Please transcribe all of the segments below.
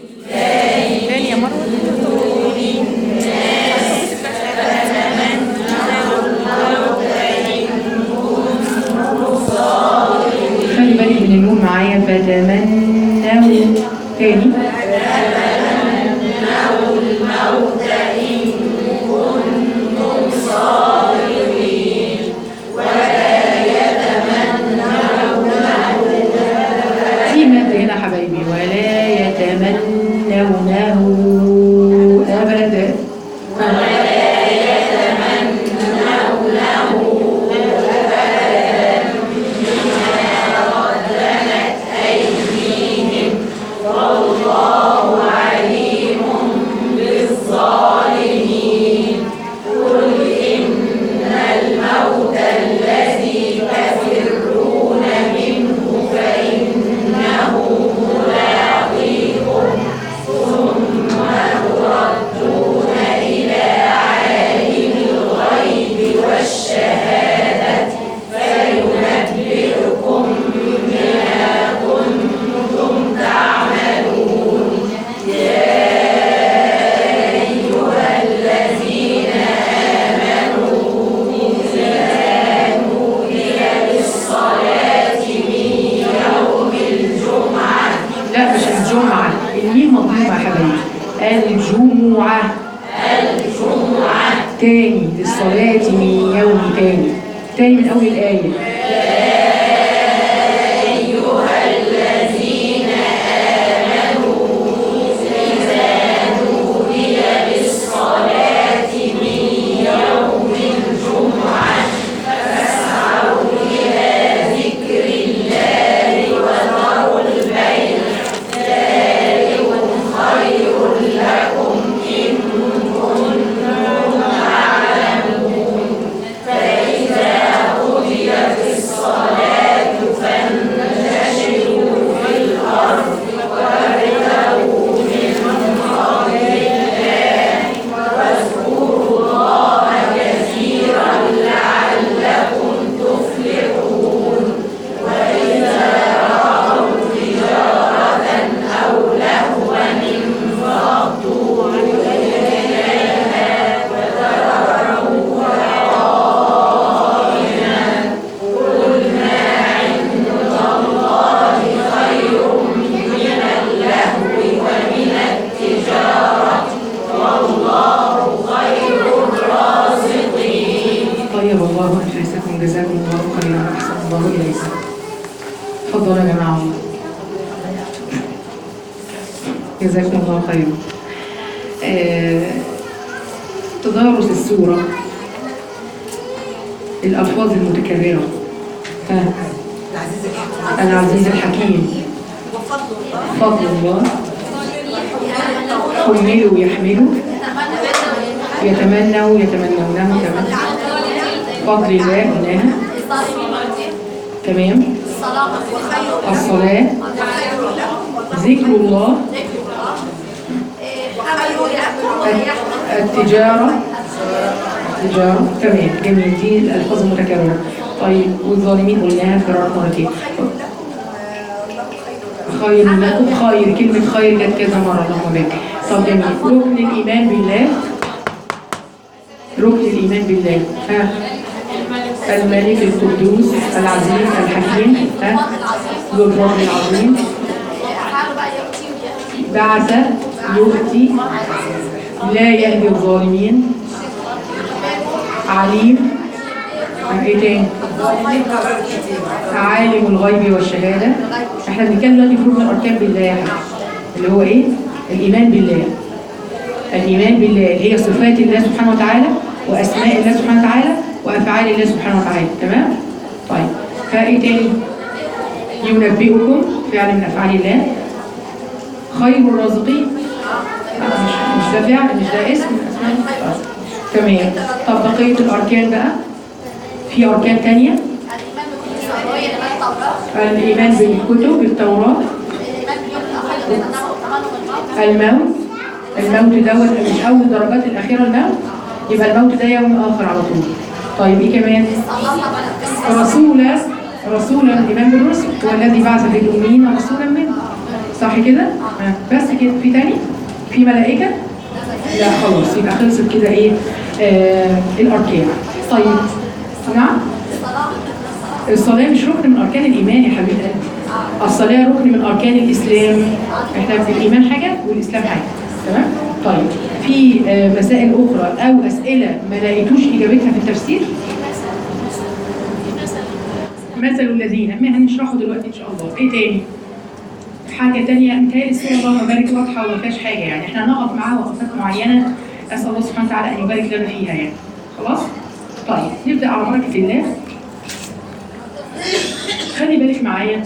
تاني يا مروه خلي بالك من النون معايا فتمنوا تاني في مادة هنا حبايبي ولا يتمنونه أبدا لا مش الجمعة الميم مضمومة يا حبايبي الجمعة الجمعة تاني للصلاة من يوم تاني تاني من أول الآية طيب الله أنفسكم جزاكم الله خيرا أحسن الله إليكم تفضلوا يا جماعة والله. جزاكم الله خيرا آه، تدارس السورة الألفاظ المتكررة ها العزيز الحكيم فضل الله حملوا يحملوا يتمنوا يتمنونه تمام فضل الله قلناها تمام الصلاة ذكر الله التجارة التجارة تمام جميل دي الألفاظ المتكررة طيب والظالمين قلناها فرار مرتين خير لكم خير كلمة خير جت كذا مرة اللهم بارك طب جميل ركن الإيمان بالله ركن الإيمان بالله ها الملك القدوس العزيز الحكيم ها ذو الفضل العظيم بعث يؤتي لا يهدي الظالمين عليم ايه تاني عالم الغيب والشهاده احنا بنتكلم دلوقتي في ركن الاركان بالله يا حبيبي. اللي هو ايه الايمان بالله الايمان بالله اللي هي صفات الله سبحانه وتعالى واسماء الله سبحانه وتعالى وافعال الله سبحانه وتعالى تمام طيب فايه تاني ينبئكم فعل من افعال الله خير الرازقين آه، مش مش ده فعل مش ده اسم من اسماء الله. طيب. تمام طب بقيه الاركان بقى في اركان تانية الايمان بالكتب التوراه الموت الموت دوت مش اول درجات الاخيره الموت يبقى الموت ده يوم اخر على طول طيب ايه كمان رسولا رسولا الايمان بالرسل هو الذي بعث في الاميين رسولا منه صح كده؟ آه. بس كده في تاني؟ في ملائكة؟ لا خلاص يبقى خلصت كده ايه؟ آه الأركان طيب نعم؟ الصلاة مش ركن من أركان الإيمان يا حبيبة قلبي الصلاة ركن من أركان الإسلام احنا في الإيمان حاجة والإسلام حاجة تمام؟ طيب في آه، مسائل أخرى أو أسئلة ما لقيتوش إجابتها في التفسير؟ مثل الذين ما هنشرحه دلوقتي إن شاء الله إيه تاني؟ حاجة تانية متهيألي السورة اللهم بارك واضحة وما فيهاش حاجة يعني احنا هنقف معاها وقفات معينة أسأل الله سبحانه وتعالى أن يبارك لنا فيها يعني خلاص؟ طيب نبدأ على بركة الله خلي بالك معايا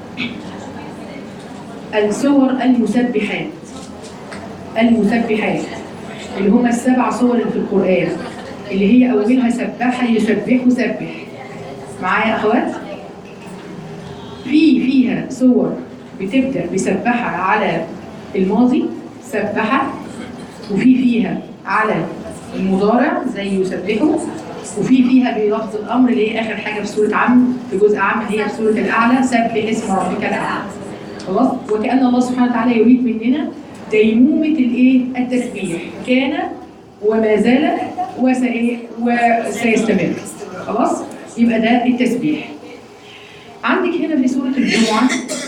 السور المسبحات المسبحات اللي هما السبع سور اللي في القرآن اللي هي أولها سبح يسبح سبح معايا يا أخوات؟ في فيها صور بتبدأ بسبحة على الماضي سبحة وفي فيها على المضارع زي يسبحه وفي فيها بلفظ الأمر اللي هي آخر حاجة في سورة عم في جزء عم اللي هي في سورة الأعلى سبح اسم ربك الأعلى خلاص وكأن الله سبحانه وتعالى يريد مننا ديمومة الإيه التسبيح كان وما زال وسي- وسيستمر خلاص يبقى ده التسبيح عندك هنا في سورة الجمعة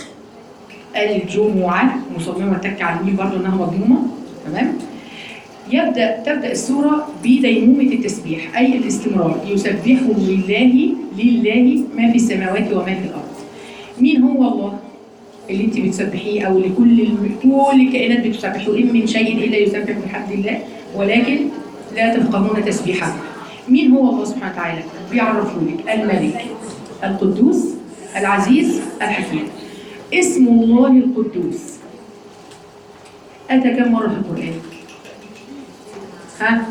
الجمعة مصممة تك على الميم برضه إنها مضمومة تمام يبدأ تبدأ السورة بديمومة التسبيح أي الاستمرار يسبح لله لله ما في السماوات وما في الأرض مين هو الله اللي انت بتسبحيه او اللي كل الم- كل الكائنات بتسبحه ان من شيء الا يسبح بحمد الله ولكن لا تفقهون تسبيحه مين هو الله سبحانه وتعالى بيعرفوا لك الملك القدوس العزيز الحكيم اسم الله القدوس اتى كم مره في القران ها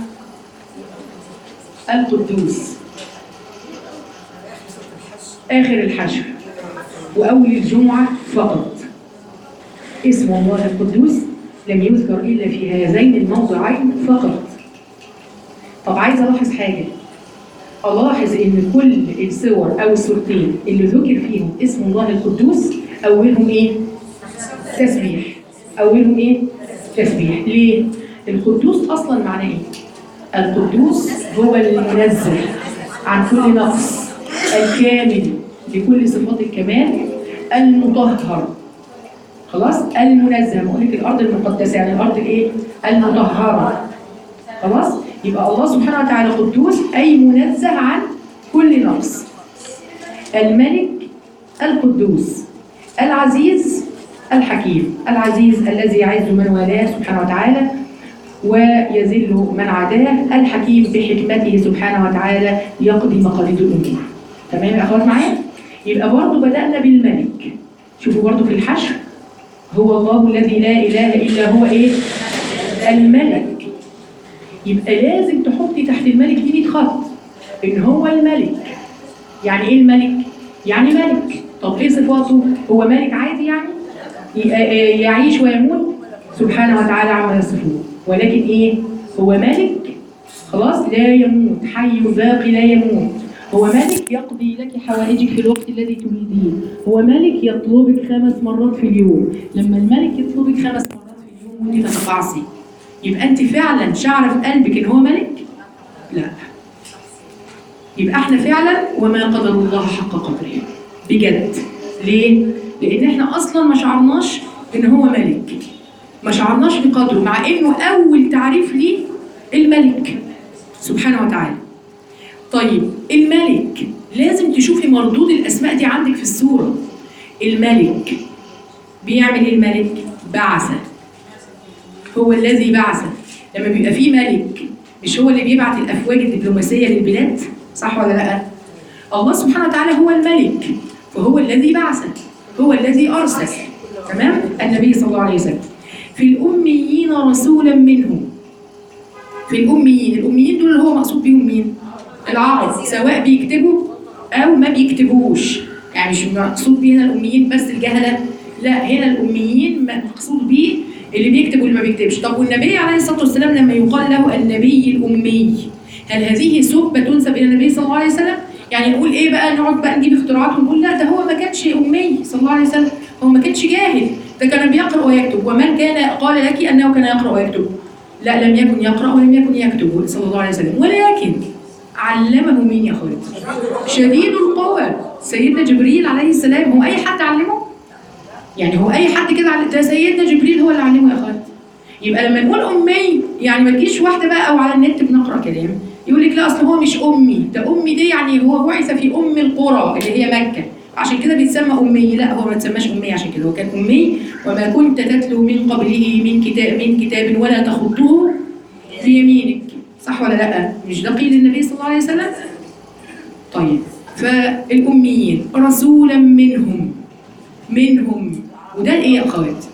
القدوس اخر الحشر وأول الجمعة فقط اسم الله القدوس لم يذكر إلا في هذين الموضعين فقط طب عايز ألاحظ حاجة ألاحظ إن كل السور أو السورتين اللي ذكر فيهم اسم الله القدوس أولهم إيه؟ تسبيح أولهم إيه؟ تسبيح ليه؟ القدوس أصلا معناه إيه؟ القدوس هو المنزه عن كل نقص الكامل لكل صفات الكمال المطهر خلاص المنزه بقول لك الارض المقدسه يعني الارض الايه المطهره خلاص يبقى الله سبحانه وتعالى قدوس اي منزه عن كل نقص الملك القدوس العزيز الحكيم العزيز الذي يعز من والاه سبحانه وتعالى ويذل من عداه الحكيم بحكمته سبحانه وتعالى يقضي مقاليد الامور تمام يا اخوات معايا يبقى برضه بدانا بالملك شوفوا برضه في الحشر هو الله الذي لا اله الا هو ايه الملك يبقى لازم تحطي تحت الملك دي 100 خط ان هو الملك يعني ايه الملك يعني ملك طب ايه صفاته هو ملك عادي يعني ي- يعيش ويموت سبحانه وتعالى عما يصفون ولكن ايه هو ملك خلاص لا يموت حي باقي لا يموت هو ملك يقضي لك حوائجك في الوقت الذي تريدين هو ملك يطلبك خمس مرات في اليوم لما الملك يطلبك خمس مرات في اليوم وانت تتقاعسي يبقى انت فعلا شعر في قلبك ان هو ملك لا يبقى احنا فعلا وما قدر الله حق قدره بجد ليه لان احنا اصلا ما شعرناش ان هو ملك ما شعرناش بقدره مع انه اول تعريف ليه الملك سبحانه وتعالى طيب الملك لازم تشوفي مردود الاسماء دي عندك في السوره الملك بيعمل ايه الملك بعث هو الذي بعث لما بيبقى فيه ملك مش هو اللي بيبعت الافواج الدبلوماسيه للبلاد صح ولا لا الله سبحانه وتعالى هو الملك فهو الذي بعث هو الذي ارسل تمام النبي صلى الله عليه وسلم في الاميين رسولا منهم في الاميين الاميين دول اللي هو مقصود بيهم مين العرب سواء بيكتبوا او ما بيكتبوش يعني مش مقصود بيه هنا الاميين بس الجهله لا هنا الاميين مقصود بيه اللي بيكتب واللي ما بيكتبش طب والنبي عليه الصلاه والسلام لما يقال له النبي الامي هل هذه سبه تنسب الى النبي صلى الله عليه وسلم يعني نقول ايه بقى نقعد بقى نجيب اختراعات ونقول لا ده هو ما كانش امي صلى الله عليه وسلم هو ما كانش جاهل ده كان بيقرأ ويكتب ومن كان قال لك أنه كان يقرأ ويكتب لا لم يكن يقرأ ولم يكن يكتب صلى الله عليه وسلم ولكن علمه مين يا أخواتي شديد القوى سيدنا جبريل عليه السلام هو أي حد علمه يعني هو أي حد كده علم ده سيدنا جبريل هو اللي علمه يا أخواتي يبقى لما نقول أمي يعني ما تجيش واحدة بقى أو على النت بنقرأ كلام يقول لك لا أصل هو مش أمي ده أمي دي يعني هو بعث في أم القرى اللي هي مكة عشان كده بيتسمى أمي لا هو ما تسماش أمي عشان كده هو كان أمي وما كنت تتلو من قبله من كتاب من كتاب ولا تخطه بيمينك صح ولا لا مش ده قيل للنبي صلى الله عليه وسلم طيب فالأميين رسولا منهم منهم وده ايه يا اخوات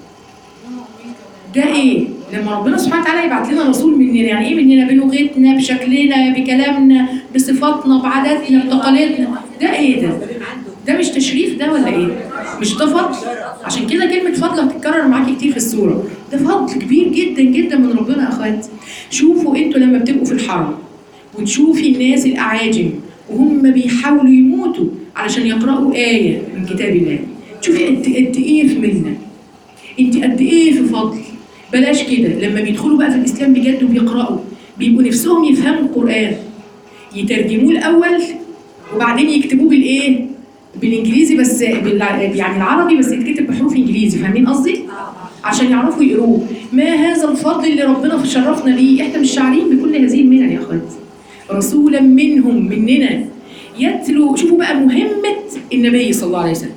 ده ايه لما ربنا سبحانه وتعالى يبعت لنا رسول مننا يعني ايه مننا بلغتنا بشكلنا بكلامنا بصفاتنا بعاداتنا بتقاليدنا ده ايه ده ده مش تشريف ده ولا ايه مش ده فضل عشان كده كلمه فضل بتتكرر معاكي كتير في السوره ده فضل كبير جدا جدا من ربنا يا اخوات شوفوا انتوا لما بتبقوا في الحرم وتشوفي الناس الاعاجم وهم بيحاولوا يموتوا علشان يقرأوا آية من كتاب الله شوفي قد قد إيه في منا أنت قد إيه في فضل بلاش كده لما بيدخلوا بقى في الإسلام بجد وبيقرأوا بيبقوا نفسهم يفهموا القرآن يترجموه الأول وبعدين يكتبوه بالإيه؟ بالإنجليزي بس بالع... يعني العربي بس يتكتب بحروف إنجليزي فاهمين قصدي؟ عشان يعرفوا يقروه ما هذا الفضل اللي ربنا شرفنا بيه احنا مش شاعرين بكل هذه المنن يا اخواتي رسولا منهم مننا يتلو شوفوا بقى مهمة النبي صلى الله عليه وسلم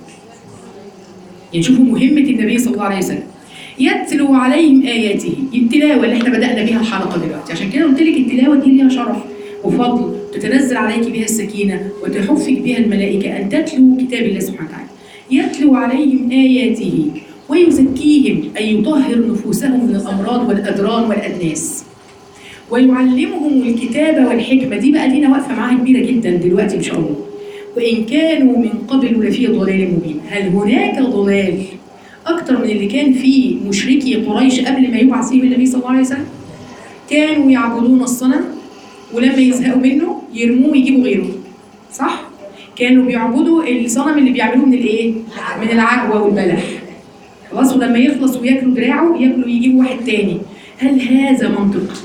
يعني شوفوا مهمة النبي صلى الله عليه وسلم يتلو عليهم آياته التلاوة اللي احنا بدأنا بيها الحلقة دلوقتي عشان كده قلت لك التلاوة دي ليها شرف وفضل تتنزل عليك بها السكينة وتحفك بها الملائكة أن تتلو كتاب الله سبحانه وتعالى يتلو عليهم آياته ويزكيهم أي يطهر نفوسهم من الأمراض والأدران والأدناس ويعلمهم الكتاب والحكمة دي بقى لينا واقفة معاها كبيرة جدا دلوقتي إن شاء الله وإن كانوا من قبل لفي ضلال مبين هل هناك ضلال أكتر من اللي كان فيه مشركي قريش قبل ما يبعث فيهم النبي صلى الله عليه وسلم كانوا يعبدون الصنم ولما يزهقوا منه يرموه ويجيبوا غيره صح؟ كانوا بيعبدوا الصنم اللي بيعملوه من الايه؟ من العجوة والبلح خلاص ولما يخلص وياكلوا دراعه ياكلوا يجيبوا واحد تاني هل هذا منطق؟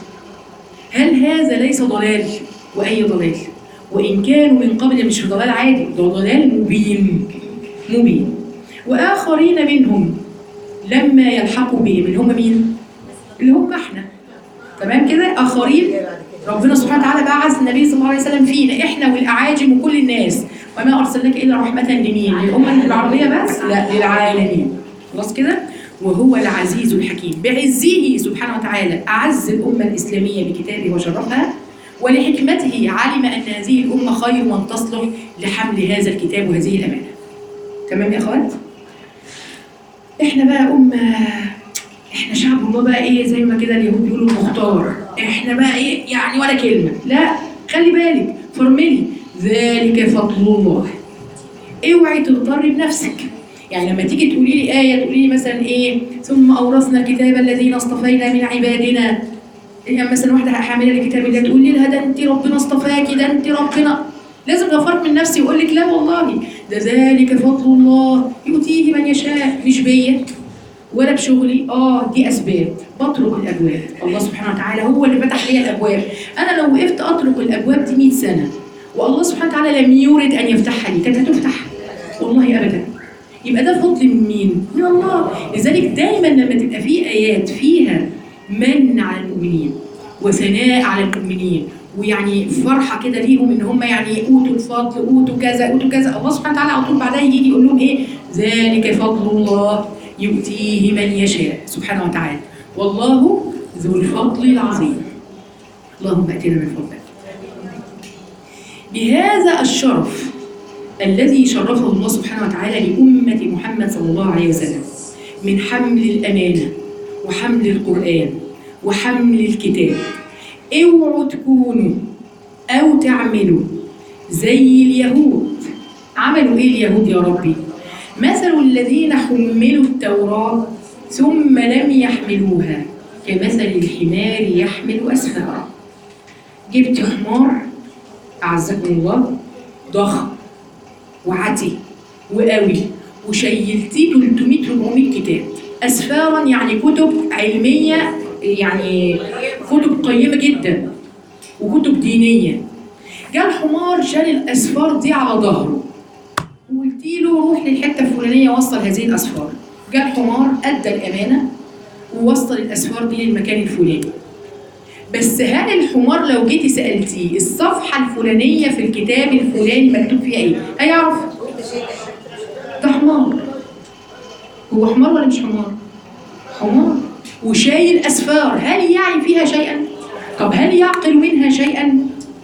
هل هذا ليس ضلال؟ وأي ضلال؟ وإن كانوا من قبل مش ضلال عادي ده ضلال مبين مبين وآخرين منهم لما يلحقوا بهم اللي هم مين؟ اللي هم احنا تمام كده آخرين ربنا سبحانه وتعالى بعث النبي صلى الله عليه وسلم فينا احنا والأعاجم وكل الناس وما أرسلناك إلا رحمة لمين؟ للأمة العربية بس؟ لا للعالمين خلاص كده؟ وهو العزيز الحكيم بعزه سبحانه وتعالى أعز الأمة الإسلامية بكتابه وشرفها ولحكمته علم أن هذه الأمة خير وأن تصلح لحمل هذا الكتاب وهذه الأمانة تمام يا أخوات؟ إحنا بقى أمة إحنا شعب الله بقى إيه زي ما كده اليهود بيقولوا المختار إحنا بقى إيه يعني ولا كلمة لا خلي بالك فرملي ذلك فضل الله اوعي تغتري بنفسك يعني لما تيجي تقولي لي آية تقولي لي مثلا إيه ثم أورثنا الكتاب الذين اصطفينا من عبادنا يعني مثلا واحدة حاملة لكتاب الله تقول لي لها ده أنت ربنا اصطفاكي ده أنت ربنا لازم غفرت من نفسي وأقول لك لا والله ده ذلك فضل الله يؤتيه من يشاء مش بيا ولا بشغلي اه دي اسباب بطرق الابواب الله سبحانه وتعالى هو اللي فتح لي الابواب انا لو وقفت اطرق الابواب دي 100 سنه والله سبحانه وتعالى لم يرد ان يفتحها لي كانت هتفتح والله ابدا يبقى ده فضل من مين؟ من الله لذلك دايما لما تبقى في ايات فيها من على المؤمنين وثناء على المؤمنين ويعني فرحه كده ليهم ان هم يعني اوتوا الفضل اوتوا كذا اوتوا كذا الله سبحانه وتعالى على طول بعدها يجي يقول لهم ايه؟ ذلك فضل الله يؤتيه من يشاء سبحانه وتعالى والله ذو الفضل العظيم اللهم اتنا من فضلك بهذا الشرف الذي شرفه الله سبحانه وتعالى لأمة محمد صلى الله عليه وسلم من حمل الأمانة وحمل القرآن وحمل الكتاب اوعوا تكونوا أو تعملوا زي اليهود عملوا إيه اليهود يا ربي؟ مثل الذين حملوا التوراة ثم لم يحملوها كمثل الحمار يحمل أسفارا جبت حمار أعزكم الله ضخم وعتي وقوي وشيلتيه 300 400 كتاب أسفارا يعني كتب علمية يعني كتب قيمة جدا وكتب دينية جاء الحمار شال الأسفار دي على ظهره وقلت له روح للحتة الفلانية وصل هذه الأسفار جاء الحمار أدى الأمانة ووصل الأسفار دي للمكان الفلاني بس هل الحمار لو جيتي سألتيه الصفحة الفلانية في الكتاب الفلاني مكتوب فيها إيه؟ هيعرف ده حمار هو حمار ولا مش حمار؟ حمار وشايل أسفار هل يعي فيها شيئا؟ طب هل يعقل منها شيئا؟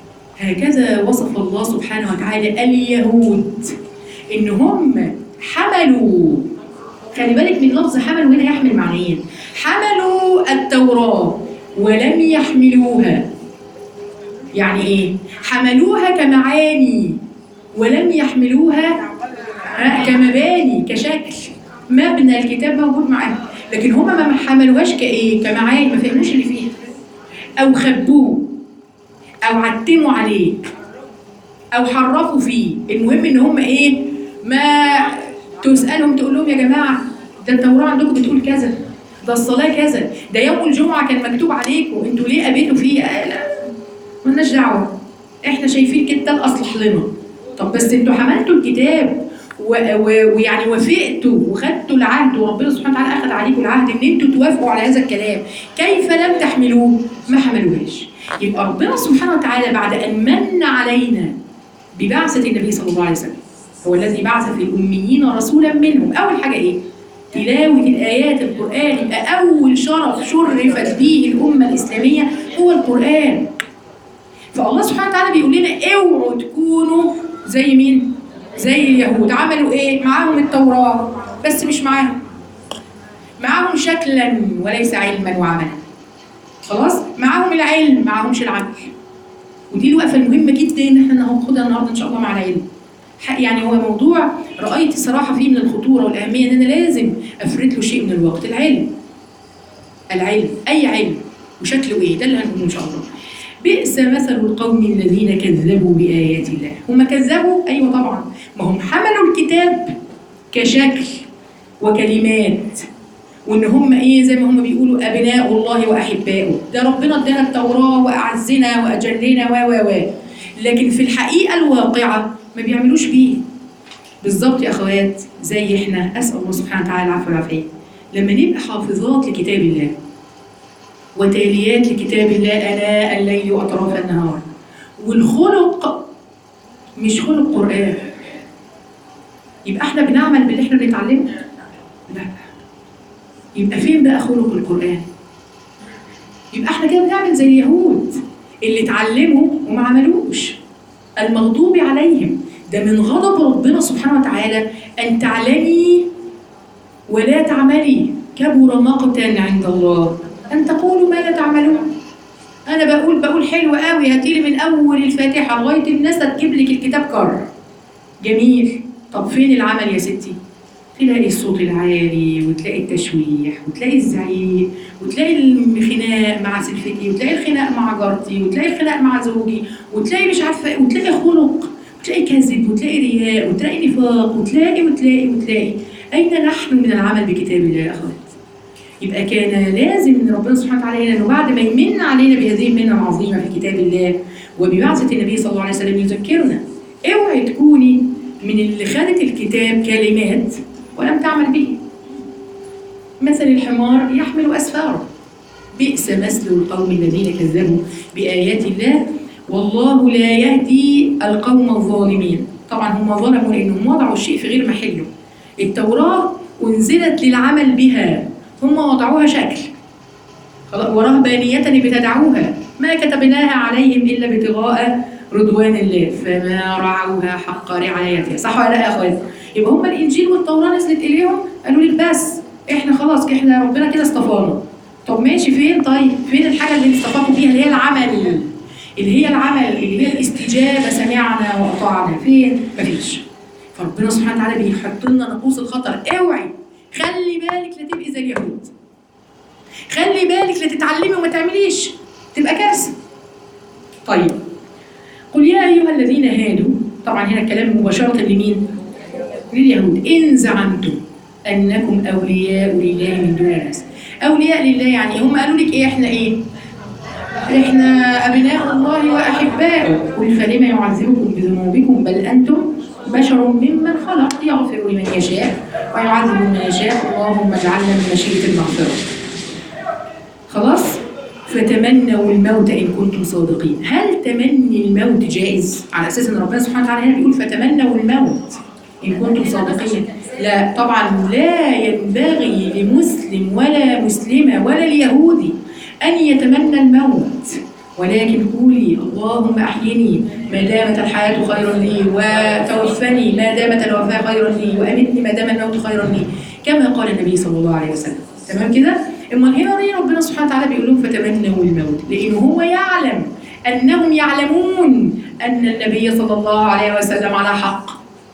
هكذا وصف الله سبحانه وتعالى اليهود إن هم حملوا خلي بالك من لفظ حملوا هنا يحمل معنيين حملوا التوراة ولم يحملوها يعني ايه حملوها كمعاني ولم يحملوها آه، كمباني كشكل مبنى الكتاب موجود معاهم لكن هما ما حملوهاش كايه كمعاني ما فهموش اللي فيها او خبوه او عتموا عليه او حرفوا فيه المهم ان هم ايه ما تسالهم تقول لهم يا جماعه ده التوراه عندكم بتقول كذا ده الصلاه كذا ده يوم الجمعه كان مكتوب عليكم انتوا ليه قابلتوا فيه آه لا مالناش دعوه احنا شايفين كده ده الاصلح لنا طب بس انتوا حملتوا الكتاب و- و- ويعني وافقتوا وخدتوا العهد وربنا سبحانه وتعالى اخذ عليكم العهد ان انتوا توافقوا على هذا الكلام كيف لم تحملوه ما حملوهاش يبقى ربنا سبحانه وتعالى بعد ان من علينا ببعثه النبي صلى الله عليه وسلم هو الذي بعث في الاميين رسولا منهم اول حاجه ايه تلاوة الآيات القرآن يبقى أول شرف شرفت به الأمة الإسلامية هو القرآن فالله سبحانه وتعالى بيقول لنا اوعوا تكونوا زي مين؟ زي اليهود عملوا ايه؟ معاهم التوراة بس مش معاهم معاهم شكلا وليس علما وعملا خلاص؟ معاهم العلم معاهمش العمل ودي الوقفة المهمة جدا ان احنا هناخدها النهارده ان شاء الله مع العلم ح- يعني هو موضوع رأيت صراحة فيه من الخطورة والأهمية ان انا لازم افرد له شيء من الوقت العلم العلم اي علم وشكله ايه ده اللي هنقوله ان شاء الله بئس مثل القوم الذين كذبوا بآيات الله هم كذبوا أيوة طبعا ما هم حملوا الكتاب كشكل وكلمات وان هم ايه زي ما هم بيقولوا ابناء الله واحباؤه ده ربنا ادانا التوراه واعزنا واجلنا و و و لكن في الحقيقه الواقعه ما بيعملوش بيه بالظبط يا اخوات زي احنا اسال الله سبحانه وتعالى العفو والعافيه لما نبقى حافظات لكتاب الله وتاليات لكتاب الله اناء الليل واطراف النهار والخلق مش خلق قران يبقى احنا بنعمل باللي احنا بنتعلمه لا يبقى فين بقى خلق القران يبقى احنا كده بنعمل زي اليهود اللي اتعلموا وما عملوش المغضوب عليهم ده من غضب ربنا سبحانه وتعالى ان تعلمي ولا تعملي كبر مقتا عند الله ان تقولوا ما لا تعملون انا بقول بقول حلو قوي هاتيلي من اول الفاتحه لغايه الناس تجيب لك الكتاب كر جميل طب فين العمل يا ستي تلاقي الصوت العالي وتلاقي التشويح وتلاقي الزعيق وتلاقي الخناق مع سلفتي وتلاقي الخناق مع جارتي وتلاقي الخناق مع زوجي وتلاقي مش عارفه إيه، وتلاقي خلق وتلاقي كذب وتلاقي رياء وتلاقي نفاق وتلاقي وتلاقي وتلاقي اين نحن من العمل بكتاب الله يا اخوات يبقى كان لازم من ربنا سبحانه وتعالى انه بعد ما يمن علينا بهذه المنه العظيمه في كتاب الله وببعثه النبي صلى الله عليه وسلم يذكرنا اوعي تكوني من اللي خدت الكتاب كلمات ولم تعمل به مثل الحمار يحمل اسفاره بئس مثل القوم الذين كذبوا بايات الله والله لا يهدي القوم الظالمين طبعا هم ظلموا لانهم وضعوا الشيء في غير محله التوراه انزلت للعمل بها هم وضعوها شكل خلاص ورهبانية ابتدعوها ما كتبناها عليهم إلا ابتغاء رضوان الله فما رعوها حق رعايتها صح ولا لا يا اخوات يبقى هم الانجيل والتوراه نزلت اليهم قالوا لك بس احنا خلاص احنا ربنا كده اصطفانا طب ماشي فين طيب فين الحاجه اللي اصطفاكم بيها اللي هي العمل اللي هي العمل اللي هي الاستجابه سمعنا واطعنا فين مفيش فربنا سبحانه وتعالى بيحط لنا نقوص الخطر اوعي خلي بالك لا تبقي زي اليهود خلي بالك لا تتعلمي وما تعمليش تبقى كارثه طيب قل يا ايها الذين هادوا طبعا هنا الكلام مباشره لمين لليهود ان زعمتم انكم اولياء لله من دون الناس اولياء لله يعني هم قالوا لك ايه احنا ايه احنا ابناء الله واحباؤه قل فلم يعذبكم بذنوبكم بل انتم بشر ممن خلق يغفر لمن يشاء ويعذب من يشاء اللهم اجعلنا من مشيئه المغفره خلاص فتمنوا الموت ان كنتم صادقين هل تمني الموت جائز على اساس ان ربنا سبحانه وتعالى هنا بيقول فتمنوا الموت ان كنتم صادقين لا طبعا لا ينبغي لمسلم ولا مسلمه ولا اليهودي ان يتمنى الموت ولكن قولي اللهم احيني ما دامت الحياه خيرا لي وتوفني ما دامت الوفاه خيرا لي وامتني ما دام الموت خيرا لي كما قال النبي صلى الله عليه وسلم تمام كده امال هنا ليه ربنا سبحانه وتعالى بيقول لهم فتمنوا الموت لانه هو يعلم انهم يعلمون ان النبي صلى الله عليه وسلم على حق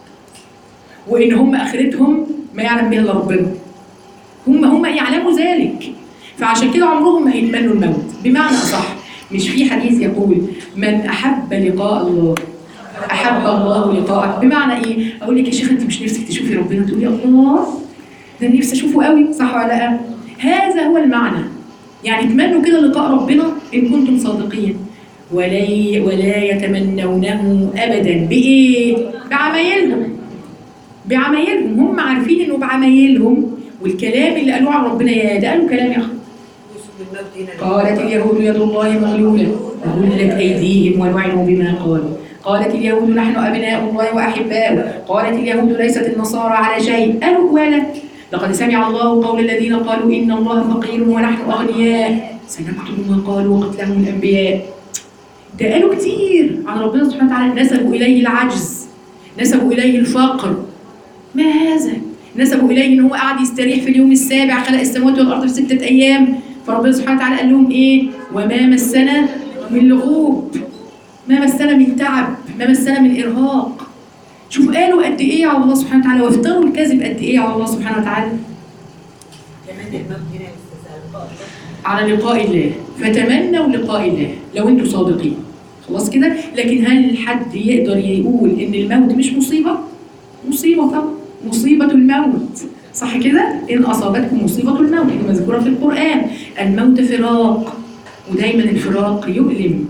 وان هم اخرتهم ما يعلم بها الا ربنا هم هم يعلموا ذلك فعشان كده عمرهم ما هيتمنوا الموت بمعنى اصح مش في حديث يقول من احب لقاء الله احب الله لقاءك بمعنى ايه اقول لك يا شيخ انت مش نفسك تشوفي ربنا تقولي الله ده أنا نفسي اشوفه قوي صح ولا لا هذا هو المعنى يعني تمنوا كده لقاء ربنا ان كنتم صادقين ولا ولا يتمنونه ابدا بايه بعمايلهم بعمايلهم هم عارفين انه بعمايلهم والكلام اللي قالوه عن ربنا يا ده قالوا كلام يا اخي قالت اليهود يد الله مغلولة وغلت أيديهم ولعنوا بما قالوا قالت اليهود نحن أبناء الله وأحباؤه قالت اليهود ليست النصارى على شيء قالوا ولا لقد سمع الله قول الذين قالوا إن الله فقير ونحن أغنياء سنكتب ما قالوا وقتلهم الأنبياء ده قالوا كتير عن ربنا سبحانه وتعالى نسبوا إليه العجز نسبوا إليه الفقر ما هذا نسبوا إليه إن هو قاعد يستريح في اليوم السابع خلق السماوات والأرض في ستة أيام فربنا سبحانه وتعالى قال لهم ايه وما مسنا من لغوب ما مسنا من تعب ما مسنا من ارهاق شوف قالوا قد ايه على الله سبحانه وتعالى وافتروا الكذب قد ايه على الله سبحانه وتعالى تمنى الموت هنا استسأل على لقاء الله فتمنوا لقاء الله لو انتم صادقين خلاص كده لكن هل حد يقدر يقول ان الموت مش مصيبه مصيبه طبعا مصيبه الموت صح كده ان اصابتكم مصيبه الموت دي مذكوره في القران الموت فراق ودايما الفراق يؤلم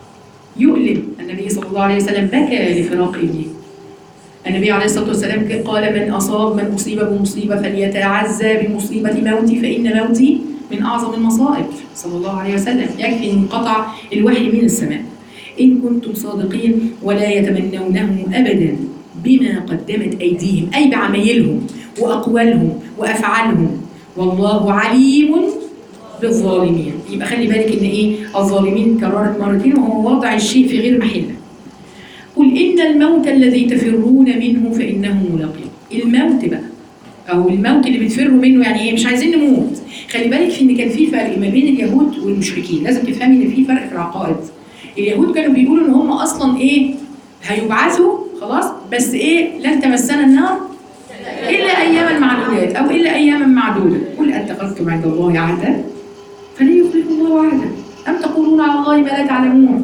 يؤلم النبي صلى الله عليه وسلم بكى لفراق ابنه النبي عليه الصلاه والسلام قال من اصاب من اصيب بمصيبه فليتعزى بمصيبه موتي فان موتي من اعظم المصائب صلى الله عليه وسلم يكفي انقطع الوحي من السماء ان كنتم صادقين ولا يتمنونه ابدا بما قدمت ايديهم اي بعمايلهم واقوالهم وافعالهم والله عليم بالظالمين يبقى خلي بالك ان ايه الظالمين كررت مرتين وهو وضع الشيء في غير محله قل ان الموت الذي تفرون منه فانه ملاقيكم الموت بقى او الموت اللي بتفروا منه يعني ايه مش عايزين نموت خلي بالك في ان كان في فرق ما بين اليهود والمشركين لازم تفهمي ان في فرق في العقائد اليهود كانوا بيقولوا ان هم اصلا ايه هيبعثوا خلاص بس ايه لن تمسنا النار الا اياما معدودات او الا اياما معدوده قل اتخذتم عند الله عهدا فلن يخلف الله عهدا ام تقولون على الله ما لا تعلمون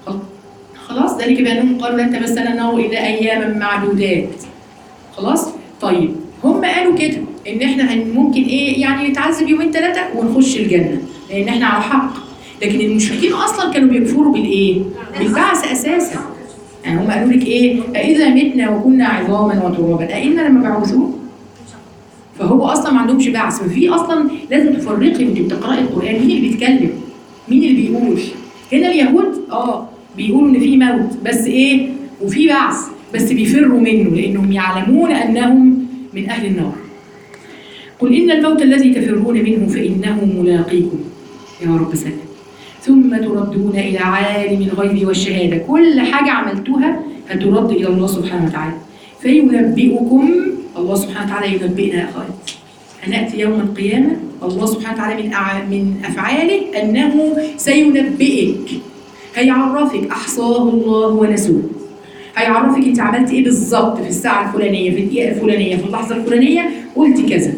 خلاص ذلك بانهم قالوا لن تمسنا النار الا اياما معدودات خلاص طيب هم قالوا كده ان احنا هن- ممكن ايه يعني نتعذب يومين ثلاثه ونخش الجنه لان احنا على حق لكن المشركين اصلا كانوا بيكفروا بالايه بالبعث اساسا يعني هم قالوا لك ايه أإذا متنا وكنا عظاما وترابا أئنا لما بعثون فهو اصلا ما عندهمش بعث ففي اصلا لازم تفرقي وانت بتقراي القران مين اللي بيتكلم مين اللي بيقول هنا اليهود اه بيقولوا ان في موت بس ايه وفي بعث بس بيفروا منه لانهم يعلمون انهم من اهل النار قل ان الموت الذي تفرون منه فانه ملاقيكم يا رب سلم ثم تردون الى عالم الغيب والشهاده كل حاجه عملتوها هترد الى الله سبحانه وتعالى فينبئكم الله سبحانه وتعالى ينبئنا يا اخوات هناتي يوم القيامه الله سبحانه وتعالى من أع- من افعاله انه سينبئك هيعرفك احصاه الله ونسوه هيعرفك انت عملت ايه بالظبط في الساعه الفلانيه في الدقيقه الفلانيه في اللحظه الفلانيه قلت كذا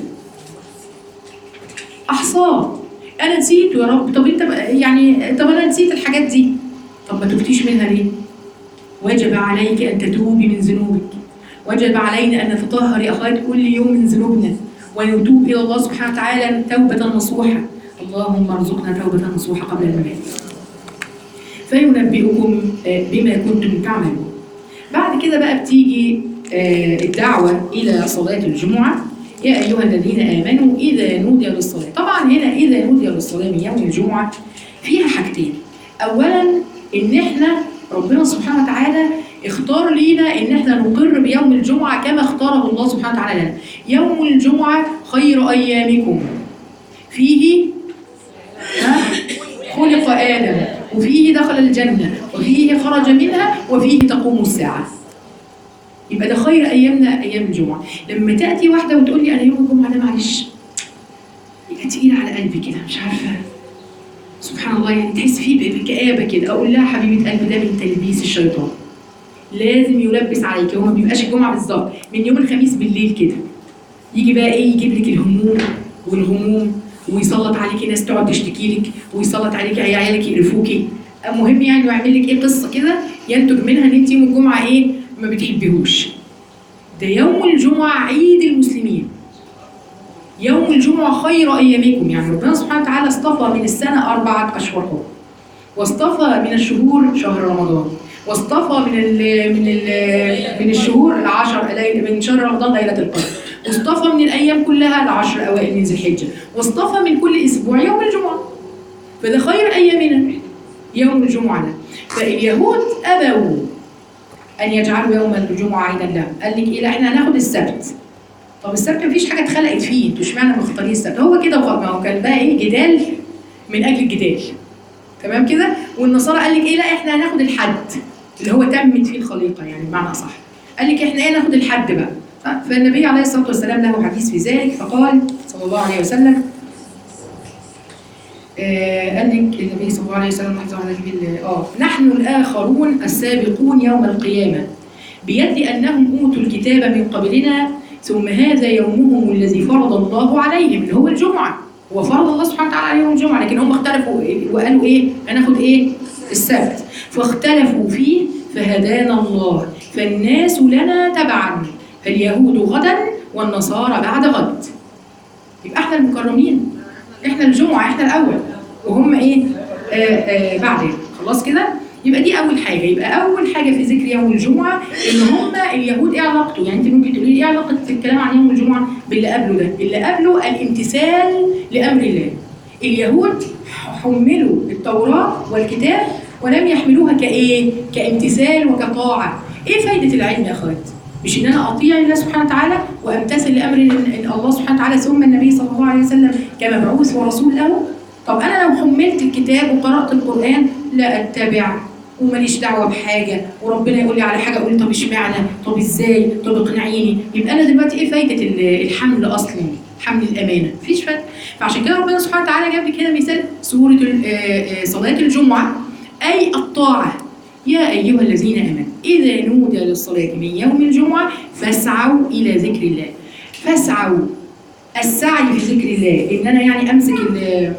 احصاه انا نسيت يا رب طب انت بقى- يعني طب انا نسيت الحاجات دي طب ما تفتيش منها ليه وجب عليك ان تتوبي من ذنوبك وجب علينا ان نتطهر يا اخوات كل يوم من ذنوبنا ونتوب الى الله سبحانه وتعالى توبه نصوحه اللهم ارزقنا توبه نصوحه قبل الممات فينبئكم آه، بما كنتم تعملون بعد كده بقى بتيجي آه، الدعوه الى صلاه الجمعه يا ايها الذين امنوا اذا نودي للصلاه طبعا هنا اذا نودي للصلاه من يوم الجمعه فيها حاجتين اولا ان احنا ربنا سبحانه وتعالى اختار لينا ان احنا نقر بيوم الجمعه كما اختاره الله سبحانه وتعالى لنا يوم الجمعه خير ايامكم فيه ها؟ خلق ادم وفيه دخل الجنه وفيه خرج منها وفيه تقوم الساعه يبقى ده خير ايامنا ايام الجمعه لما تاتي واحده وتقول لي انا يوم الجمعه ده معلش يبقى تقيل على قلبي كده مش عارفه سبحان الله يعني تحس فيه بكآبة كده أقول لها حبيبة قلبي ده من تلبيس الشيطان لازم يلبس عليك هو ما بيبقاش الجمعة بالظبط من يوم الخميس بالليل كده يجي بقى ايه يجيب لك الهموم والغموم ويسلط عليكي ناس تقعد تشتكي لك ويسلط عليكي عيالك يقرفوكي المهم يعني ويعمل لك ايه قصه كده ينتج منها ان انت يوم الجمعه ايه ما بتحبيهوش ده يوم الجمعه عيد المسلمين يوم الجمعة خير أيامكم يعني ربنا سبحانه وتعالى اصطفى من السنة أربعة أشهر حر واصطفى من الشهور شهر رمضان واصطفى من ال من ال من الشهور العشر ليل- من شهر رمضان ليلة القدر واصطفى من الأيام كلها العشر أوائل من ذي الحجة واصطفى من كل أسبوع يوم الجمعة فده خير أيامنا يوم الجمعة ده فاليهود أبوا أن يجعلوا يوم الجمعة عيدا لهم قال لك إيه لا إحنا هناخد السبت طب السبت مفيش حاجه اتخلقت فيه انتوا اشمعنى مختارين السبت هو كده وخلاص ما هو كان بقى ايه جدال من اجل الجدال تمام كده والنصارى قال لك ايه لا احنا هناخد الحد اللي هو تمت فيه الخليقه يعني بمعنى اصح قال لك احنا ايه ناخد الحد بقى ف- فالنبي عليه الصلاه والسلام له حديث في ذلك فقال صلى الله عليه وسلم آه قال لك النبي صلى الله عليه وسلم لحظه واحده في ال- اه نحن الاخرون السابقون يوم القيامه بيد انهم اوتوا الكتاب من قبلنا ثم هذا يومهم الذي فرض الله عليهم اللي هو الجمعة هو فرض الله سبحانه وتعالى عليهم الجمعة لكن هم اختلفوا وقالوا ايه هناخد ايه السبت فاختلفوا فيه فهدانا الله فالناس لنا تبعا فاليهود غدا والنصارى بعد غد يبقى احنا المكرمين احنا الجمعة احنا الاول وهم ايه آه آه بعدين خلاص كده يبقى دي اول حاجه يبقى اول حاجه في ذكر يوم الجمعه ان هم اليهود ايه علاقته يعني انت ممكن تقولي لي ايه علاقه الكلام عن يوم الجمعه باللي قبله ده اللي قبله الامتثال لامر الله اليهود حملوا التوراه والكتاب ولم يحملوها كايه كامتثال وكطاعه ايه فايده العلم يا اخوات مش ان انا اطيع الله سبحانه وتعالى وامتثل لامر إن الله سبحانه وتعالى ثم النبي صلى الله عليه وسلم كمبعوث ورسول له طب انا لو حملت الكتاب وقرات القران لا اتبع وماليش دعوه بحاجه وربنا يقول لي على حاجه اقول طب اشمعنى طب ازاي طب اقنعيني يبقى انا دلوقتي ايه فايده ال- الحمل اصلا حمل الامانه مفيش فايده فعشان كده ربنا سبحانه وتعالى جاب لي كده مثال سوره ال- آه، آه، صلاه الجمعه اي الطاعه يا ايها الذين امنوا اذا نودي للصلاه من يوم الجمعه فاسعوا الى ذكر الله فاسعوا السعي في ذكر الله ان انا يعني امسك ال-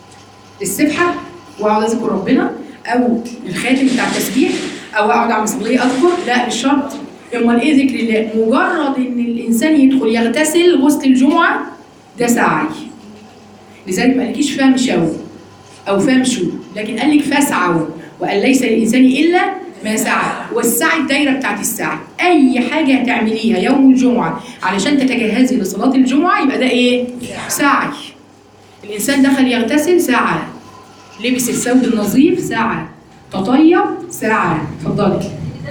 السبحه واقعد اذكر ربنا او الخاتم بتاع التسبيح او اقعد على مصليه اذكر لا مش شرط امال ايه ذكر الله مجرد ان الانسان يدخل يغتسل غسل الجمعه ده سعي لذلك ما قالكيش فامشوا او فامشوا لكن قال لك فاسعوا وقال ليس للانسان الا ما سعى والسعي الدايره بتاعت السعي اي حاجه هتعمليها يوم الجمعه علشان تتجهزي لصلاه الجمعه يبقى ده ايه سعي الانسان دخل يغتسل سعى لبس الثوب النظيف سعى تطيب سعى اتفضلي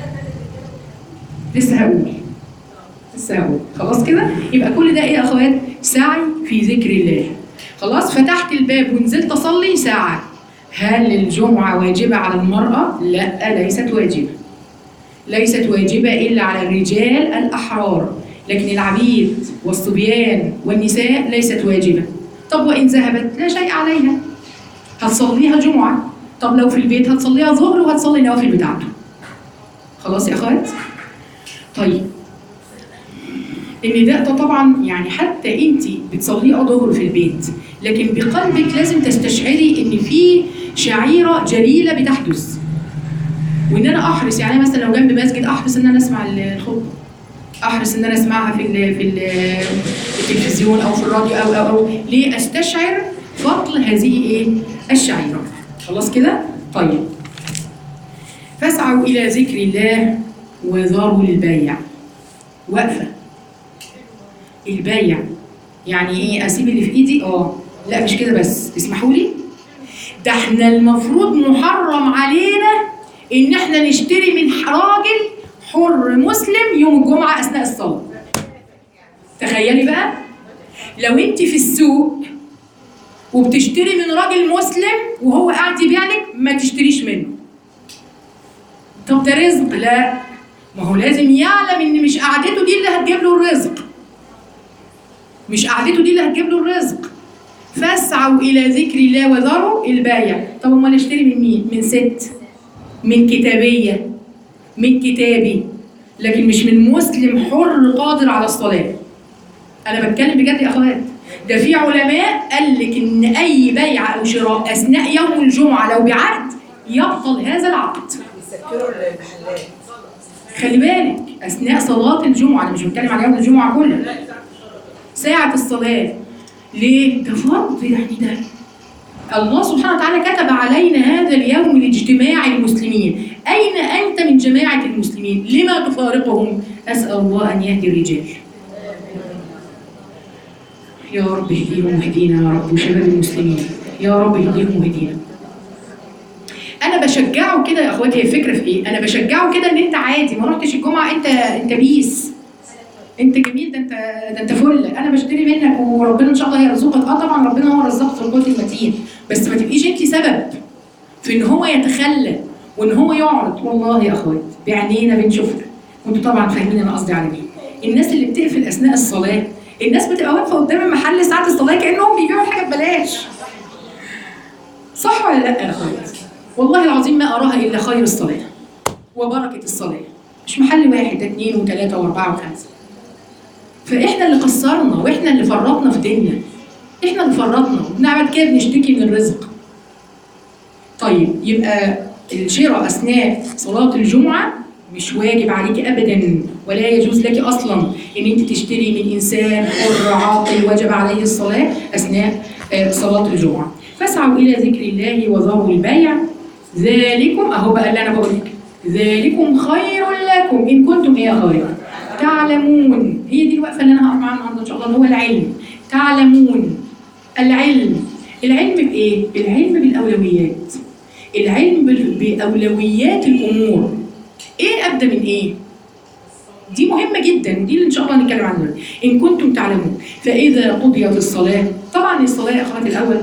لسه هقول لسه هقول خلاص كده يبقى كل ده ايه يا اخوات سعي في ذكر الله خلاص فتحت الباب ونزلت اصلي ساعه هل الجمعه واجبه على المراه لا ليست واجبه ليست واجبه الا على الرجال الاحرار لكن العبيد والصبيان والنساء ليست واجبه طب وان ذهبت لا شيء عليها هتصليها جمعة طب لو في البيت هتصليها ظهر وهتصلي النوافل بتاعته خلاص يا اخوات طيب النداء ده طبعا يعني حتى انت بتصليه ظهر في البيت لكن بقلبك لازم تستشعري ان في شعيره جليله بتحدث وان انا احرص يعني مثلا لو جنب مسجد احرص ان انا اسمع الخطبه احرص ان انا اسمعها في ال في ال في التلفزيون او في الراديو او او او ليه استشعر فضل هذه ايه الشعيره خلاص كده طيب فاسعوا الى ذكر الله وذروا البيع واقفه البيع يعني ايه اسيب اللي في ايدي اه لا مش كده بس اسمحوا لي ده احنا المفروض محرم علينا ان احنا نشتري من راجل حر مسلم يوم الجمعه اثناء الصلاه تخيلي بقى لو انت في السوق وبتشتري من راجل مسلم وهو قاعد يبيع لك ما تشتريش منه طب ده رزق لا ما هو لازم يعلم ان مش قعدته دي اللي هتجيب له الرزق مش قعدته دي اللي هتجيب له الرزق فاسعوا الى ذكر الله وذروا البايع طب امال اشتري من مين من ست من كتابيه من كتابي لكن مش من مسلم حر قادر على الصلاه انا بتكلم بجد يا اخوات ده في علماء قال لك ان اي بيع او شراء اثناء يوم الجمعه لو بعقد يبطل هذا العقد يسكروا المحلات خلي بالك اثناء صلاه الجمعه انا مش بتكلم على يوم الجمعه كله ساعه الصلاه ليه ده فرض يعني ده الله سبحانه وتعالى كتب علينا هذا اليوم لاجتماع المسلمين اين انت من جماعه المسلمين لما تفارقهم اسال الله ان يهدي الرجال يا رب اهديهم واهدينا يا رب وشباب المسلمين يا رب اهديهم واهدينا انا بشجعه كده يا اخواتي هي الفكره في ايه انا بشجعه كده ان انت عادي ما رحتش الجمعه انت انت بيس انت جميل ده انت ده انت فل انا بشتري منك وربنا ان شاء الله هيرزقك اه طبعا ربنا هو الرزاق في القوت المتين بس ما تبقيش انت سبب في ان هو يتخلى وان هو يعرض والله يا اخوات بعينينا بنشوفها وانتوا طبعا فاهمين انا قصدي على مين الناس اللي بتقفل اثناء الصلاه الناس بتبقى واقفه قدام المحل ساعه الصلاه كانهم بيبيعوا الحاجه ببلاش صح ولا لا يا اخوات والله العظيم ما اراها الا خير الصلاه وبركه الصلاه مش محل واحد ده اثنين وثلاثه واربعه وخمسه فاحنا اللي قصرنا واحنا اللي فرطنا في ديننا احنا اللي فرطنا وبنعمل كده بنشتكي من الرزق طيب يبقى الشراء اثناء صلاه الجمعه مش واجب عليك ابدا ولا يجوز لك اصلا ان انت تشتري من انسان حر عاقل وجب عليه الصلاه اثناء آه، صلاه الجمعه فاسعوا الى ذكر الله وذروا البيع ذلكم اهو بقى اللي انا بقول لك ذلكم خير لكم ان كنتم ايه يا خير تعلمون هي دي الوقفه اللي انا هقف معاها النهارده ان شاء الله اللي هو العلم تعلمون العلم العلم بايه العلم بالاولويات العلم بال- باولويات الامور ايه ابدا من ايه دي مهمة جدا ودي اللي ان شاء الله هنتكلم عنها دلوقتي. ان كنتم تعلمون فاذا قضيت الصلاة طبعا الصلاة يا اخواتي الاول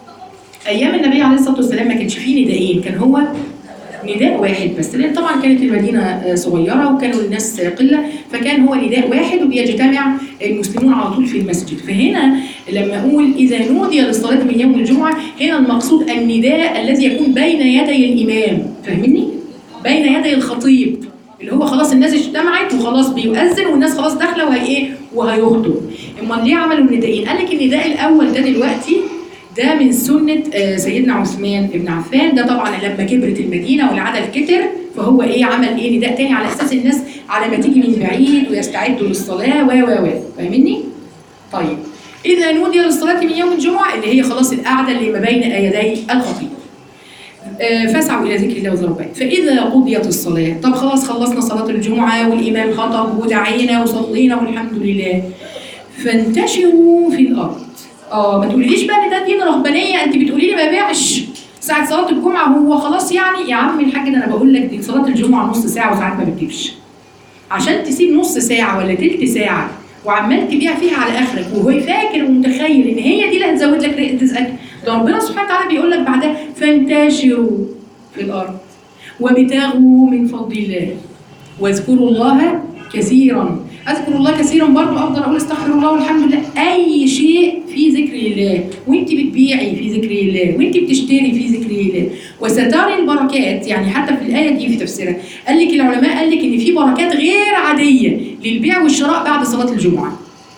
ايام النبي عليه الصلاة والسلام ما كانش فيه ندائين كان هو نداء واحد بس لان طبعا كانت المدينه آه، صغيره وكانوا الناس قله فكان هو نداء واحد وبيجتمع المسلمون على طول في المسجد فهنا لما اقول اذا نودي للصلاه من يوم الجمعه هنا المقصود النداء الذي يكون بين يدي الامام فاهمني بين يدي الخطيب اللي هو خلاص الناس اجتمعت وخلاص بيؤذن والناس خلاص داخله وهي ايه وهيخطب امال ليه عملوا الندائين قال لك النداء الاول ده دلوقتي ده من سنة آه، سيدنا عثمان بن عفان ده طبعا لما كبرت المدينة والعدد كتر فهو ايه عمل ايه نداء تاني على اساس الناس على ما تيجي من بعيد ويستعدوا للصلاة و و و فاهمني؟ طيب إذا نودي للصلاة من يوم الجمعة اللي هي خلاص القعدة اللي ما بين يدي الخطيب آه، فاسعوا الى ذكر الله وذروا البيع فاذا قضيت الصلاه طب خلاص خلصنا صلاه الجمعه والامام خطب ودعينا وصلينا والحمد لله فانتشروا في الارض اه ما تقوليليش بقى ان ده دين رهبانيه انت بتقولي لي ما بيعش ساعه صلاه الجمعه هو خلاص يعني يا عم الحاج ده انا بقول لك دي صلاه الجمعه نص ساعه وساعات ما بتجيبش عشان تسيب نص ساعه ولا تلت ساعه وعمال تبيع فيها على اخرك وهو فاكر ومتخيل ان هي دي اللي هتزود لك رزقك ده ربنا سبحانه وتعالى بيقول لك بعدها فانتشروا في الارض وابتغوا من فضل الله واذكروا الله كثيرا اذكر الله كثيرا برضه افضل اقول استغفر الله والحمد لله اي شيء في ذكر الله وانت بتبيعي في ذكر الله وانت بتشتري في ذكر الله وسترى البركات يعني حتى في الايه دي في تفسيرها قال لك العلماء قال لك ان في بركات غير عاديه للبيع والشراء بعد صلاه الجمعه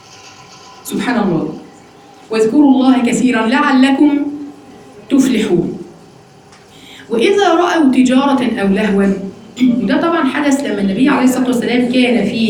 سبحان الله واذكروا الله كثيرا لعلكم تفلحون وإذا رأوا تجارة أو لهوا وده طبعا حدث لما النبي عليه الصلاة والسلام كان في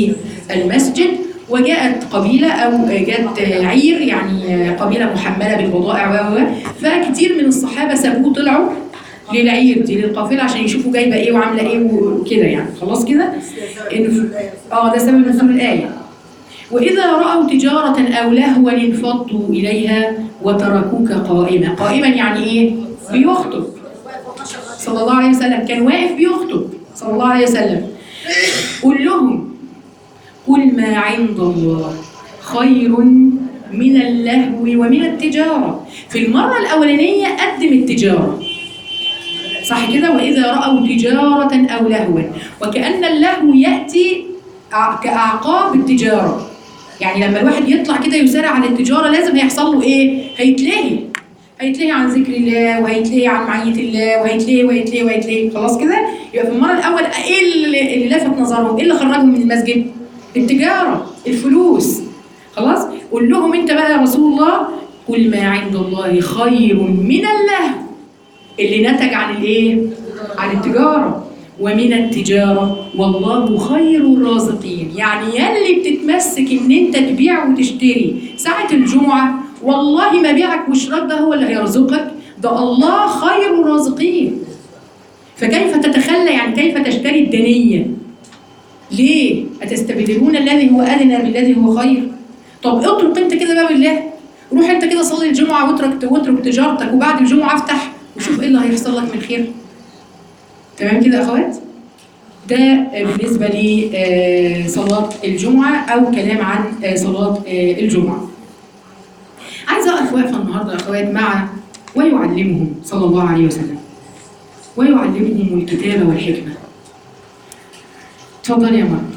المسجد وجاءت قبيلة أو جاءت عير يعني قبيلة محملة بالبضائع و و فكتير من الصحابة سابوه طلعوا للعير دي للقافلة عشان يشوفوا جايبة إيه وعاملة إيه وكده يعني خلاص كده إن اه ده سبب نزول الآية وإذا رأوا تجارة أو لهوا انفضوا إليها وتركوك قائمة قائما يعني إيه؟ بيخطب صلى الله عليه وسلم كان واقف بيخطب صلى الله عليه وسلم قل لهم قل ما عند الله خير من اللهو ومن التجارة في المرة الأولانية قدم التجارة صح كده وإذا رأوا تجارة أو لهوا وكأن اللهو يأتي ع- كأعقاب التجارة يعني لما الواحد يطلع كده يسارع على التجارة لازم هيحصل له إيه؟ هيتلهي هيتلهي عن ذكر الله وهيتلهي عن معية الله وهيتلهي وهيتلهي وهيتلهي خلاص كده يبقى في المرة الأول إيه اللي, اللي لفت نظرهم؟ إيه اللي خرجهم من المسجد؟ التجارة الفلوس خلاص؟ قول لهم أنت بقى يا رسول الله قل ما عند الله خير من اللهو اللي نتج عن الايه؟ عن التجاره ومن التجاره والله خير الرازقين، يعني يلي بتتمسك ان انت تبيع وتشتري ساعه الجمعه والله ما بيعك وشراك ده هو اللي هيرزقك، ده الله خير الرازقين. فكيف تتخلى يعني كيف تشتري الدنيه؟ ليه؟ أتستبدلون الذي هو أدنى بالذي هو خير؟ طب اترك انت كده باب الله روح انت كده صلي الجمعه واترك واترك تجارتك وبعد الجمعه افتح وشوف ايه اللي هيحصل لك من خير تمام كده يا اخوات ده بالنسبه لصلاه الجمعه او كلام عن آه، صلاه آه، الجمعه عايزه اقف واقفه النهارده يا اخوات مع ويعلمهم صلى الله عليه وسلم ويعلمهم الكتاب والحكمه اتفضلي يا مريم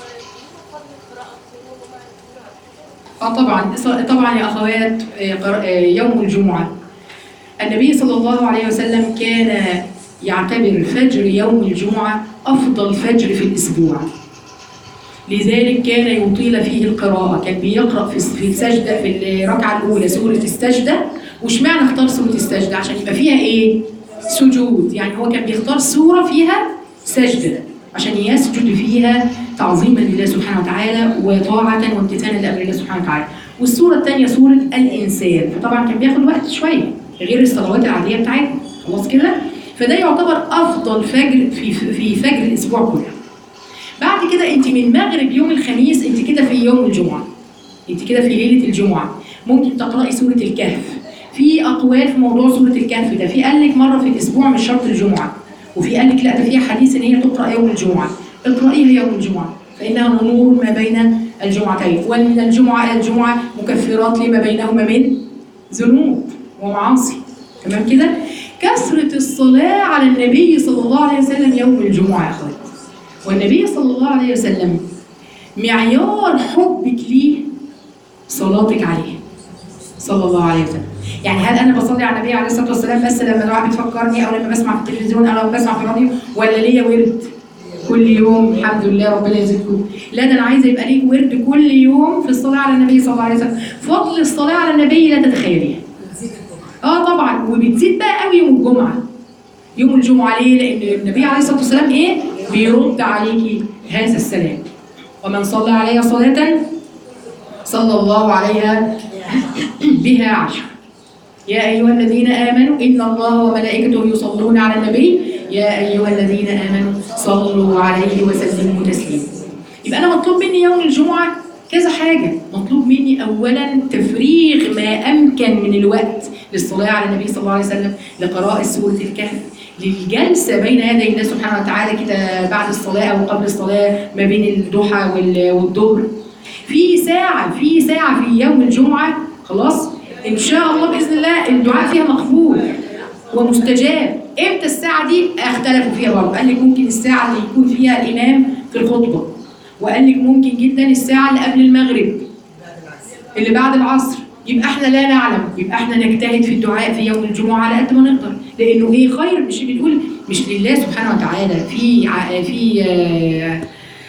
اه طبعا طبعا يا اخوات آه، قر- آه، يوم الجمعه النبي صلى الله عليه وسلم كان يعتبر فجر يوم الجمعه افضل فجر في الاسبوع لذلك كان يطيل فيه القراءة كان بيقرأ في في السجدة في الركعة الأولى سورة السجدة واشمعنى اختار سورة السجدة عشان يبقى فيها إيه؟ سجود يعني هو كان بيختار سورة فيها سجدة عشان يسجد فيها تعظيما لله سبحانه وتعالى وطاعة وامتثالا لأمر الله سبحانه وتعالى والسورة الثانية سورة الإنسان فطبعا كان بياخد وقت شوية غير الصلوات العادية بتاعتنا خلاص كده؟ فده يعتبر أفضل فجر في في فجر الأسبوع كله بعد كده انت من مغرب يوم الخميس انت كده في يوم الجمعه انت كده في ليله الجمعه ممكن تقراي سوره الكهف في اقوال في موضوع سوره الكهف ده في قال لك مره في الاسبوع مش شرط الجمعه وفي قال لك لا ده فيها حديث ان هي تقرا يوم الجمعه اقرايها يوم الجمعه فانها نور ما بين الجمعتين ومن الجمعه الى الجمعه مكفرات لما بينهما من ذنوب ومعاصي تمام كده كثره الصلاه على النبي صلى الله عليه وسلم يوم الجمعه يا اخواتي والنبي صلى الله عليه وسلم معيار حبك ليه صلاتك عليه صلى الله عليه وسلم يعني هل انا بصلي على النبي عليه الصلاه والسلام بس لما الواحد بتفكرني او لما بسمع في التلفزيون او لما بسمع في الراديو ولا ليا ورد كل يوم الحمد لله ربنا يزيدكم لا ده انا عايزه يبقى ليك ورد كل يوم في الصلاه على النبي صلى الله عليه وسلم فضل الصلاه على النبي لا تتخيليها اه طبعا وبتزيد بقى قوي يوم الجمعه يوم الجمعة ليه؟ لأن النبي عليه الصلاة والسلام إيه؟ بيرد عليكي هذا السلام. ومن صلى عليها صلاة صلى الله عليها بها عشر. يا أيها الذين آمنوا إن الله وملائكته يصلون على النبي يا أيها الذين آمنوا صلوا عليه وسلموا تسليما. يبقى أنا مطلوب مني يوم الجمعة كذا حاجة مطلوب مني أولا تفريغ ما أمكن من الوقت للصلاة على النبي صلى الله عليه وسلم لقراءة سورة الكهف للجلسة بين يدي الله سبحانه وتعالى كده بعد الصلاة أو قبل الصلاة ما بين الضحى وال- والظهر في ساعة في ساعة في يوم الجمعة خلاص إن شاء الله بإذن الله الدعاء فيها مقبول ومستجاب امتى الساعة دي اختلفوا فيها برضه قال لك ممكن الساعة اللي يكون فيها الإمام في الخطبة وقال لك ممكن جدا الساعة اللي قبل المغرب اللي بعد العصر يبقى احنا لا نعلم يبقى احنا نجتهد في الدعاء في يوم الجمعة على قد ما نقدر لأنه ايه خير مش بنقول مش لله سبحانه وتعالى في ع- في آه،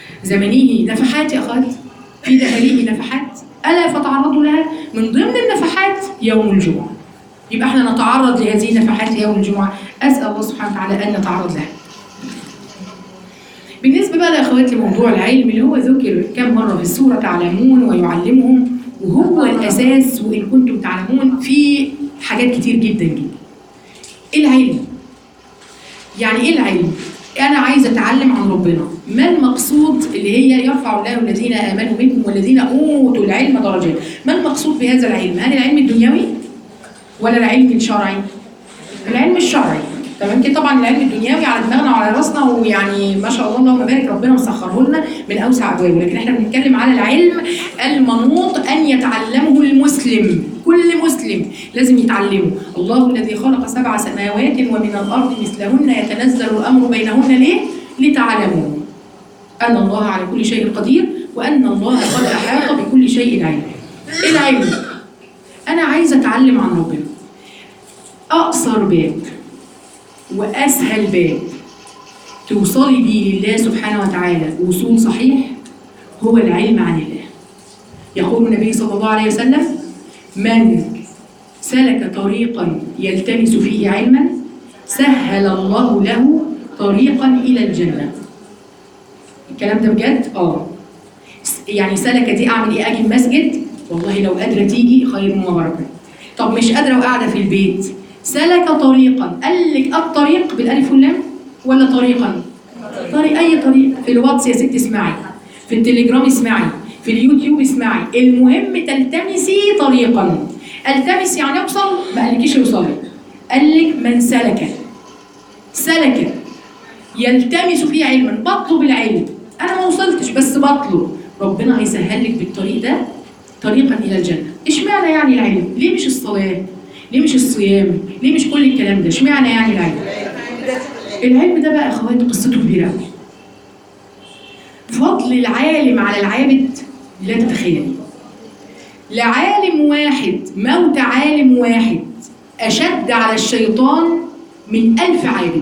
زمنه نفحات يا أخوات في دهره نفحات ألا فتعرضوا لها من ضمن النفحات يوم الجمعة يبقى احنا نتعرض لهذه النفحات يوم الجمعة أسأل الله سبحانه وتعالى أن نتعرض لها بالنسبة بقى يا اخواتي موضوع العلم اللي هو ذكر كم مره في السوره تعلمون ويعلمهم وهو الاساس وان كنتم تعلمون في حاجات كتير جدا جدا العلم يعني ايه العلم انا عايزه اتعلم عن ربنا ما المقصود اللي هي يرفع الله الذين امنوا منكم والذين اوتوا العلم درجات ما المقصود بهذا العلم هل العلم الدنيوي ولا العلم الشرعي العلم الشرعي تمام كده طبعا العلم الدنيوي على دماغنا وعلى راسنا ويعني ما شاء الله اللهم بارك ربنا مسخره لنا من اوسع ابوابه لكن احنا بنتكلم على العلم المنوط ان يتعلمه المسلم كل مسلم لازم يتعلمه الله الذي خلق سبع سماوات ومن الارض مثلهن يتنزل الامر بينهن ليه لتعلموا ان الله على كل شيء قدير وان الله قد احاط بكل شيء علما العلم انا عايزه اتعلم عن ربنا اقصر باب واسهل باب توصلي بيه لله سبحانه وتعالى وصول صحيح هو العلم عن الله يقول النبي صلى الله عليه وسلم من سلك طريقا يلتمس فيه علما سهل الله له طريقا الى الجنه الكلام ده بجد اه يعني سلكه دي اعمل ايه اجي المسجد والله لو قادره تيجي خير وبركه طب مش قادره وقاعده في البيت سلك طريقا قال لك الطريق بالالف واللام ولا طريقا طريق اي طريق في الواتس يا ست اسمعي في التليجرام اسمعي في اليوتيوب اسمعي المهم تلتمسي طريقا التمس يعني اوصل ما قالكيش اوصلي قال لك من سلك سلك يلتمس فيه علما بطلب العلم انا ما وصلتش بس بطلب ربنا هيسهل لك بالطريق ده طريقا الى الجنه اشمعنى يعني العلم ليه مش الصلاه ليه مش الصيام ليه مش كل الكلام ده اشمعنى يعني العلم العلم ده بقى يا اخواتي قصته كبيره قوي فضل العالم على العابد لا تتخيلي لعالم واحد موت عالم واحد أشد على الشيطان من ألف عابد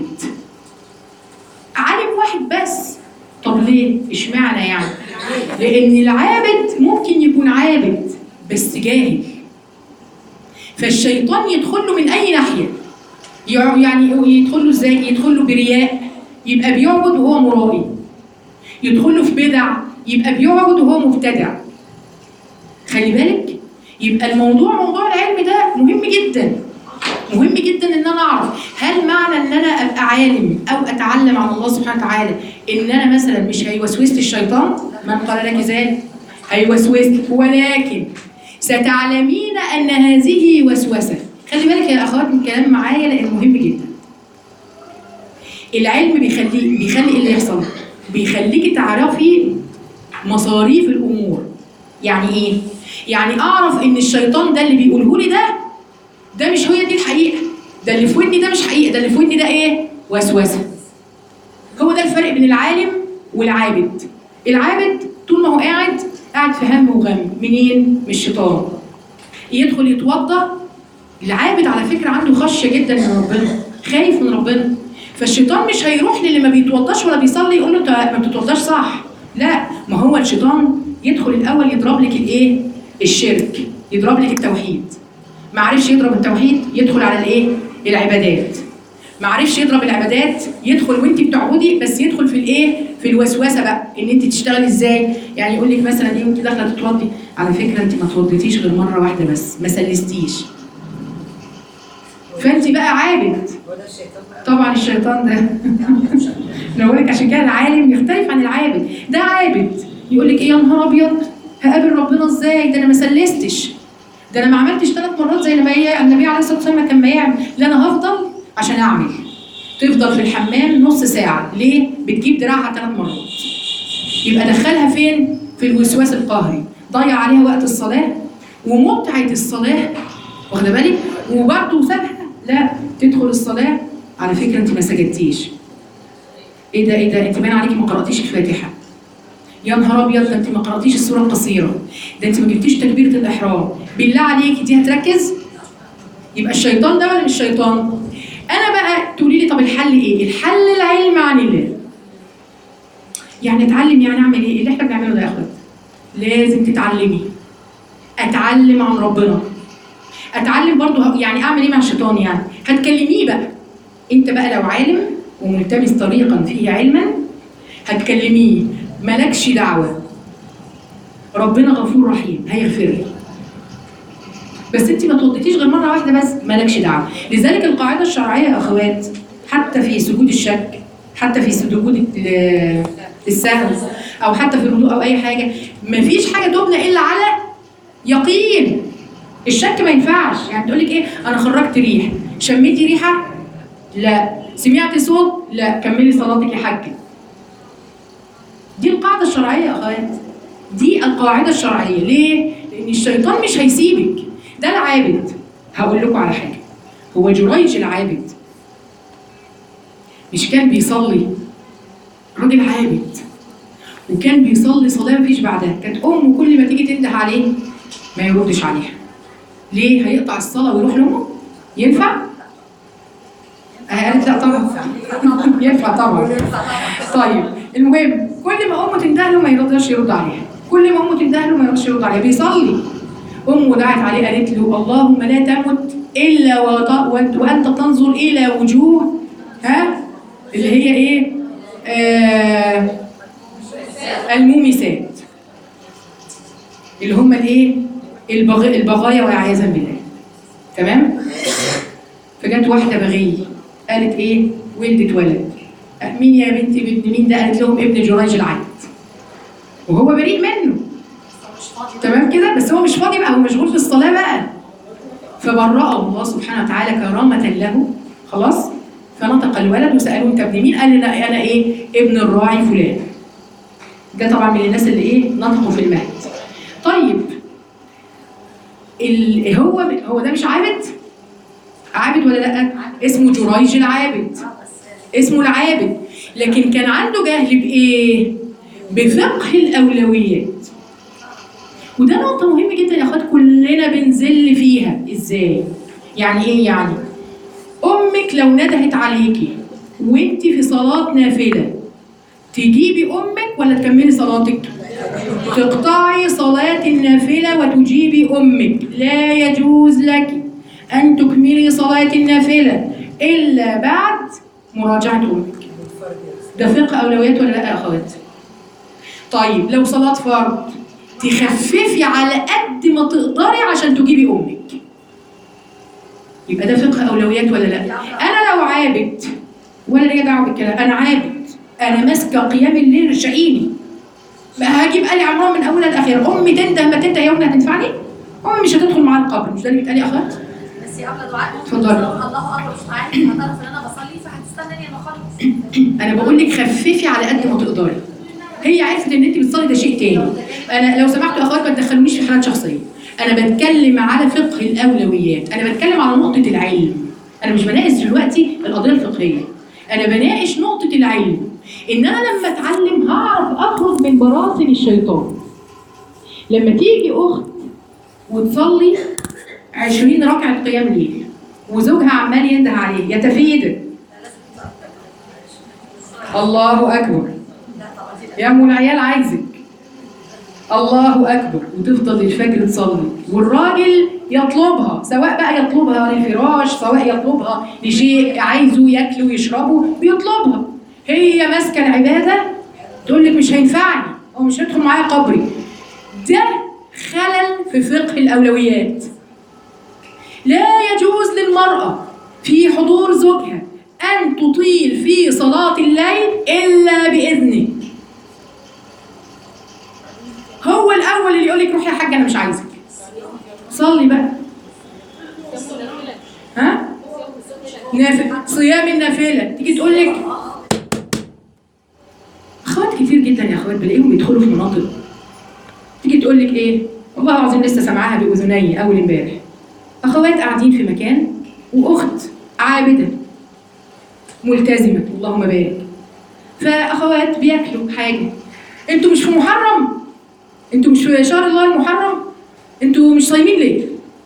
عالم واحد بس طب ليه؟ اشمعنى يعني؟ لأن العابد ممكن يكون عابد بس جاهل فالشيطان يدخل له من أي ناحية يع- يعني يدخل له ازاي؟ يدخل له برياء يبقى بيعبد وهو مرائي يدخل له في بدع يبقى بيعبد وهو مبتدع خلي بالك يبقى الموضوع موضوع العلم ده مهم جدا مهم جدا ان انا اعرف هل معنى ان انا ابقى عالم او اتعلم عن الله سبحانه وتعالى ان انا مثلا مش هيوسوس لي الشيطان من قال لك ذلك هيوسوس لك ولكن ستعلمين ان هذه وسوسه خلي بالك يا اخوات من الكلام معايا لان مهم جدا العلم بيخلي بيخلي ايه اللي يحصل بيخليكي تعرفي مصاريف الامور يعني ايه يعني اعرف ان الشيطان ده اللي بيقوله لي ده ده مش هي دي الحقيقه ده اللي في ودني ده مش حقيقه ده اللي في ودني ده ايه وسوسه هو ده الفرق بين العالم والعابد العابد طول ما هو قاعد قاعد في هم وغم منين من الشيطان يدخل يتوضا العابد على فكره عنده خشيه جدا من ربنا خايف من ربنا فالشيطان مش هيروح للي ما بيتوضاش ولا بيصلي يقول له انت ما بتتوضاش صح لا ما هو الشيطان يدخل الاول يضرب لك الايه الشرك يضرب لك التوحيد ما عرفش يضرب التوحيد يدخل على الايه العبادات ما عرفش يضرب العبادات يدخل وانت بتعبدي بس يدخل في الايه في الوسوسه بقى ان انت تشتغلي ازاي يعني يقول لك مثلا ايه وانت داخله تتوضي على فكره انت ما توضيتيش غير مره واحده بس ما سلستيش فانت بقى عابد وده الشيطان بقى طبعا الشيطان ده لو اقول لك عشان كده العالم يختلف عن العابد ده عابد يقول لك ايه يا نهار ابيض هقابل ربنا ازاي ده انا ما سلستش ده انا ما عملتش ثلاث مرات زي ما هي النبي عليه الصلاه والسلام كان ما يعمل لا انا هفضل عشان اعمل تفضل في الحمام نص ساعه ليه بتجيب دراعها ثلاث مرات يبقى دخلها فين في الوسواس القهري ضيع عليها وقت الصلاه ومتعه الصلاه واخده بالك وبرضه سابها لا تدخل الصلاه على فكره انت ما سجدتيش ايه ده ايه ده انت باين عليكي ما قراتيش الفاتحه يا نهار ابيض ده انت ما قراتيش السوره القصيره ده انت ما جبتيش تكبيره الاحرام بالله عليكي دي هتركز يبقى الشيطان ده ولا مش شيطان انا بقى تقولي لي طب الحل ايه الحل العلم عن الله يعني اتعلم يعني اعمل ايه اللي احنا بنعمله ده يا اخوات لازم تتعلمي اتعلم عن ربنا اتعلم برضو ه- يعني اعمل ايه مع الشيطان يعني هتكلميه بقى انت بقى لو عالم وملتمس طريقا فيه علما هتكلميه مالكش دعوه ربنا غفور رحيم هيغفر لك بس انت ما توضيتيش غير مره واحده بس مالكش دعوه لذلك القاعده الشرعيه يا اخوات حتى في سجود الشك حتى في سجود ال- السهو او حتى في الوضوء او اي حاجه مفيش حاجه تبنى الا على يقين الشك ما ينفعش يعني تقول لك ايه انا خرجت ريح شميتي ريحه لا سمعتي صوت لا كملي صلاتك يا حاجه دي القاعده الشرعيه يا اخوات دي القاعده الشرعيه ليه لان الشيطان مش هيسيبك ده العابد هقول لكم على حاجه هو جريج العابد مش كان بيصلي راجل عابد وكان بيصلي صلاه مفيش بعدها كانت امه كل ما تيجي تنده عليه ما يردش عليها ليه هيقطع الصلاه ويروح لامه ينفع آه، قالت لا طبعا ينفع طبعا طيب المهم كل ما امه تنده له ما يرضاش يرد عليها كل ما امه تنده له ما يرضاش يرد عليها بيصلي امه دعت عليه قالت له اللهم لا تمت الا وط- وانت, وأنت تنظر الى وجوه ها اللي هي ايه آه المومسات اللي هم الايه البغ... البغايا والعياذا بالله تمام فجت واحده بغيه قالت ايه ولدت ولد أه، مين يا بنتي ابن مين ده قالت لهم ابن جريج العبد وهو بريء منه تمام كده بس هو مش فاضي بقى هو مشغول في الصلاه بقى فبرأه الله سبحانه وتعالى كرامة له خلاص فنطق الولد وسأله انت ابن مين؟ قال لا انا ايه؟ ابن الراعي فلان. ده طبعا من الناس اللي ايه؟ نطقوا في المهد. طيب ال... هو هو ده مش عابد؟ عابد ولا لا؟ اسمه جريج العابد. اسمه العابد لكن كان عنده جهل بايه؟ بفقه الاولويات. وده نقطة مهمة جدا يا اخوات كلنا بنزل فيها ازاي؟ يعني ايه يعني؟ امك لو ندهت عليكي وانت في صلاة نافلة تجيبي امك ولا تكملي صلاتك؟ تقطعي صلاة النافلة وتجيبي امك، لا يجوز لك ان تكملي صلاة النافلة الا بعد مراجعة امك. ده فقه اولويات ولا لا يا اخوات؟ طيب لو صلاة فرض تخففي على قد ما تقدري عشان تجيبي امك. يبقى ده فقه اولويات ولا لا؟ انا لو عابد ولا ليا دعوه بالكلام، انا عابد انا ماسكه قيام الليل شقيني. ما هجيب آل عمران من اولها لاخرها، امي تنده ما تنده يوم هتنفعني؟ امي مش هتدخل معايا القبر، مش ده اللي بيتقال يا اخوات؟ بس يا قبل دعاء اتفضلي. الله اكبر مش عارف هتعرف ان انا بصلي فهتستناني انا اخلص انا بقول لك خففي على قد ما تقدري. هي عرفت ان انت بتصلي ده شيء تاني. انا لو سمحتوا يا اخوات ما تدخلونيش في حالات شخصيه. انا بتكلم على فقه الاولويات، انا بتكلم على نقطه العلم. انا مش بناقش دلوقتي القضيه الفقهيه. انا بناقش نقطه العلم. ان انا لما اتعلم هعرف اخرج من براثن الشيطان. لما تيجي اخت وتصلي 20 ركعه قيام ليل وزوجها عمال ينده عليه يتفيدك الله اكبر يا ام العيال عايزك الله اكبر وتفضل الفجر تصلي والراجل يطلبها سواء بقى يطلبها للفراش سواء يطلبها لشيء عايزه ياكله ويشربه بيطلبها هي ماسكه العباده تقول لك مش هينفعني هو مش هيدخل معايا قبري ده خلل في فقه الاولويات لا يجوز للمرأة في حضور زوجها أن تطيل في صلاة الليل إلا بإذنك. هو الأول اللي يقول لك روحي يا حاجة أنا مش عايزك. صلي بقى. ها؟ نافل صيام النافلة تيجي تقول لك أخوات كتير جدا يا أخوات بلاقيهم بيدخلوا في مناطق تيجي تقول لك إيه؟ والله العظيم لسه سامعاها بأذني أول إمبارح. اخوات قاعدين في مكان واخت عابده ملتزمه اللهم بارك فاخوات بياكلوا حاجه انتوا مش في محرم انتوا مش في شهر الله المحرم انتوا مش صايمين ليه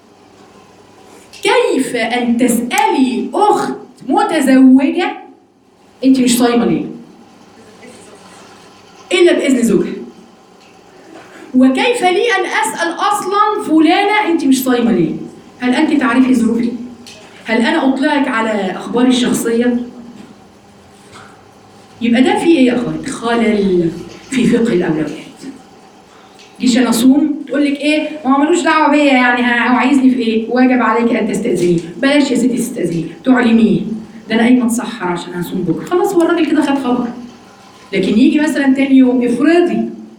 كيف ان تسالي اخت متزوجه انت مش صايمه ليه الا باذن زوجها وكيف لي ان اسال اصلا فلانه انت مش صايمه ليه هل أنت تعرفي ظروفي؟ هل أنا أطلعك على أخباري الشخصية؟ يبقى ده فيه ايه يا اخوات خلل في فقه الاولويات جيش انا اصوم تقول لك ايه ما هو ملوش دعوه بيا يعني ها- هو عايزني في ايه واجب عليك ان تستاذنيه بلاش يا ستي تستاذنيه تعلميه ده انا قايمه اتسحر عشان هصوم بكره خلاص هو الراجل كده خد خبر لكن يجي مثلا تاني يوم افرضي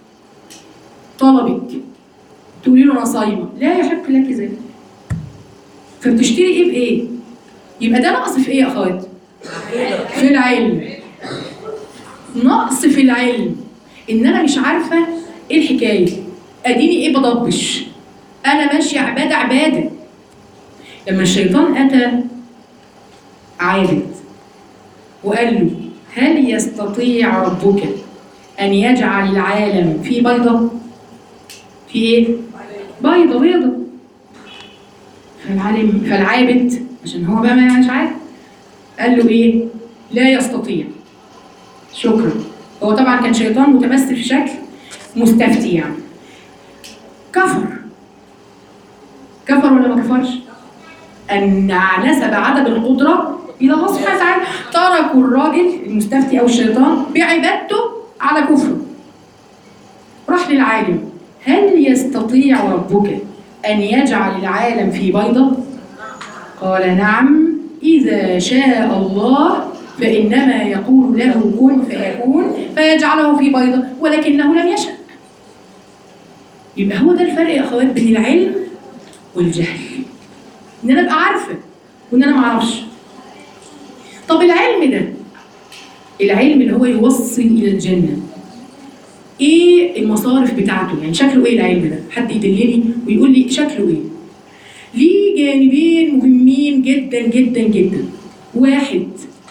طلبك تقولي له انا صايمه لا يحق لك ذلك فبتشتري ايه بايه يبقى ده نقص في ايه يا اخوات في العلم نقص في العلم ان انا مش عارفه ايه الحكايه اديني ايه بضبش انا ماشيه عباده عباده لما الشيطان اتى عابد وقال له هل يستطيع ربك ان يجعل العالم في بيضه في ايه بيضه بيضه فالعالم فالعابد عشان هو بقى ما مش عارف قال له ايه لا يستطيع شكرا هو طبعا كان شيطان متمثل في شكل مستفتي يعني كفر كفر ولا ما كفرش ان نسب عدم القدره الى الله سبحانه وتعالى تركوا الراجل المستفتي او الشيطان بعبادته على كفره راح للعالم هل يستطيع ربك ان يجعل العالم في بيضه قال نعم اذا شاء الله فانما يقول له كن فيكون فيجعله في بيضه ولكنه لم يشأ يبقى هو ده الفرق يا اخوات بين العلم والجهل ان انا ابقى عارفه وان انا ما اعرفش طب العلم ده العلم اللي هو يوصل الى الجنه ايه المصارف بتاعته يعني شكله ايه العلم ده حد يدلني ويقول لي شكله ايه ليه جانبين مهمين جدا جدا جدا واحد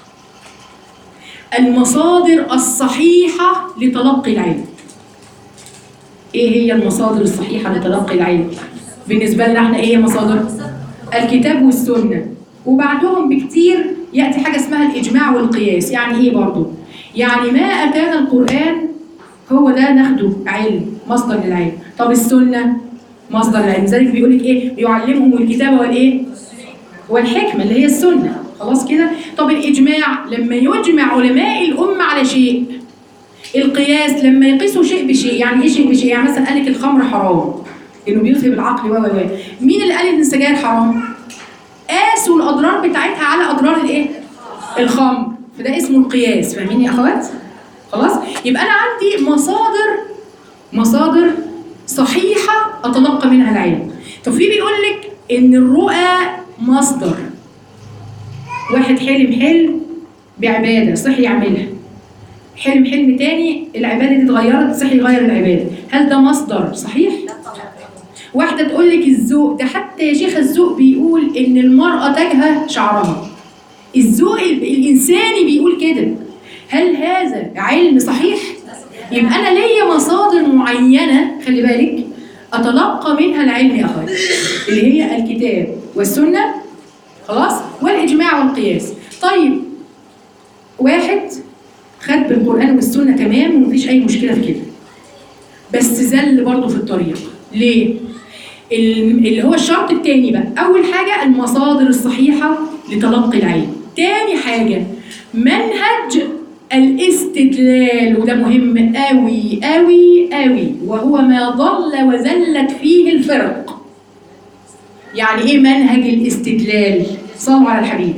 المصادر الصحيحة لتلقي العلم ايه هي المصادر الصحيحة لتلقي العلم بالنسبة لنا احنا ايه هي مصادر الكتاب والسنة وبعدهم بكتير يأتي حاجة اسمها الإجماع والقياس يعني ايه برضو يعني ما أتانا القرآن هو ده ناخده علم مصدر للعلم طب السنة مصدر للعلم لذلك بيقول لك ايه بيعلمهم الكتابة والايه والحكمة اللي هي السنة خلاص كده طب الإجماع لما يجمع علماء الأمة على شيء القياس لما يقيسوا شيء بشيء يعني ايه شيء بشيء يعني مثلا قال لك الخمر حرام انه بيذهب العقل و و و مين اللي قال ان السجاير حرام قاسوا الاضرار بتاعتها على اضرار الايه الخمر فده اسمه القياس فاهمين يا اخوات خلاص يبقى انا عندي مصادر مصادر صحيحه اتلقى منها العلم طب في بيقول لك ان الرؤى مصدر واحد حلم حلم بعباده صحي يعملها حلم حلم تاني العباده دي اتغيرت صحي يغير العباده هل ده مصدر صحيح واحده تقول لك الذوق ده حتى يا شيخ الذوق بيقول ان المراه تجهى شعرها الذوق ال- الانساني بيقول كده هل هذا علم صحيح يبقى انا ليا مصادر معينه خلي بالك اتلقى منها العلم يا اخواتي اللي هي الكتاب والسنه خلاص والاجماع والقياس طيب واحد خد بالقران والسنه تمام ومفيش اي مشكله في كده بس زل برضه في الطريق ليه ال- اللي هو الشرط التاني بقى اول حاجه المصادر الصحيحه لتلقي العلم تاني حاجه منهج الاستدلال وده مهم قوي قوي قوي وهو ما ضل وزلت فيه الفرق يعني ايه منهج الاستدلال صلوا على الحبيب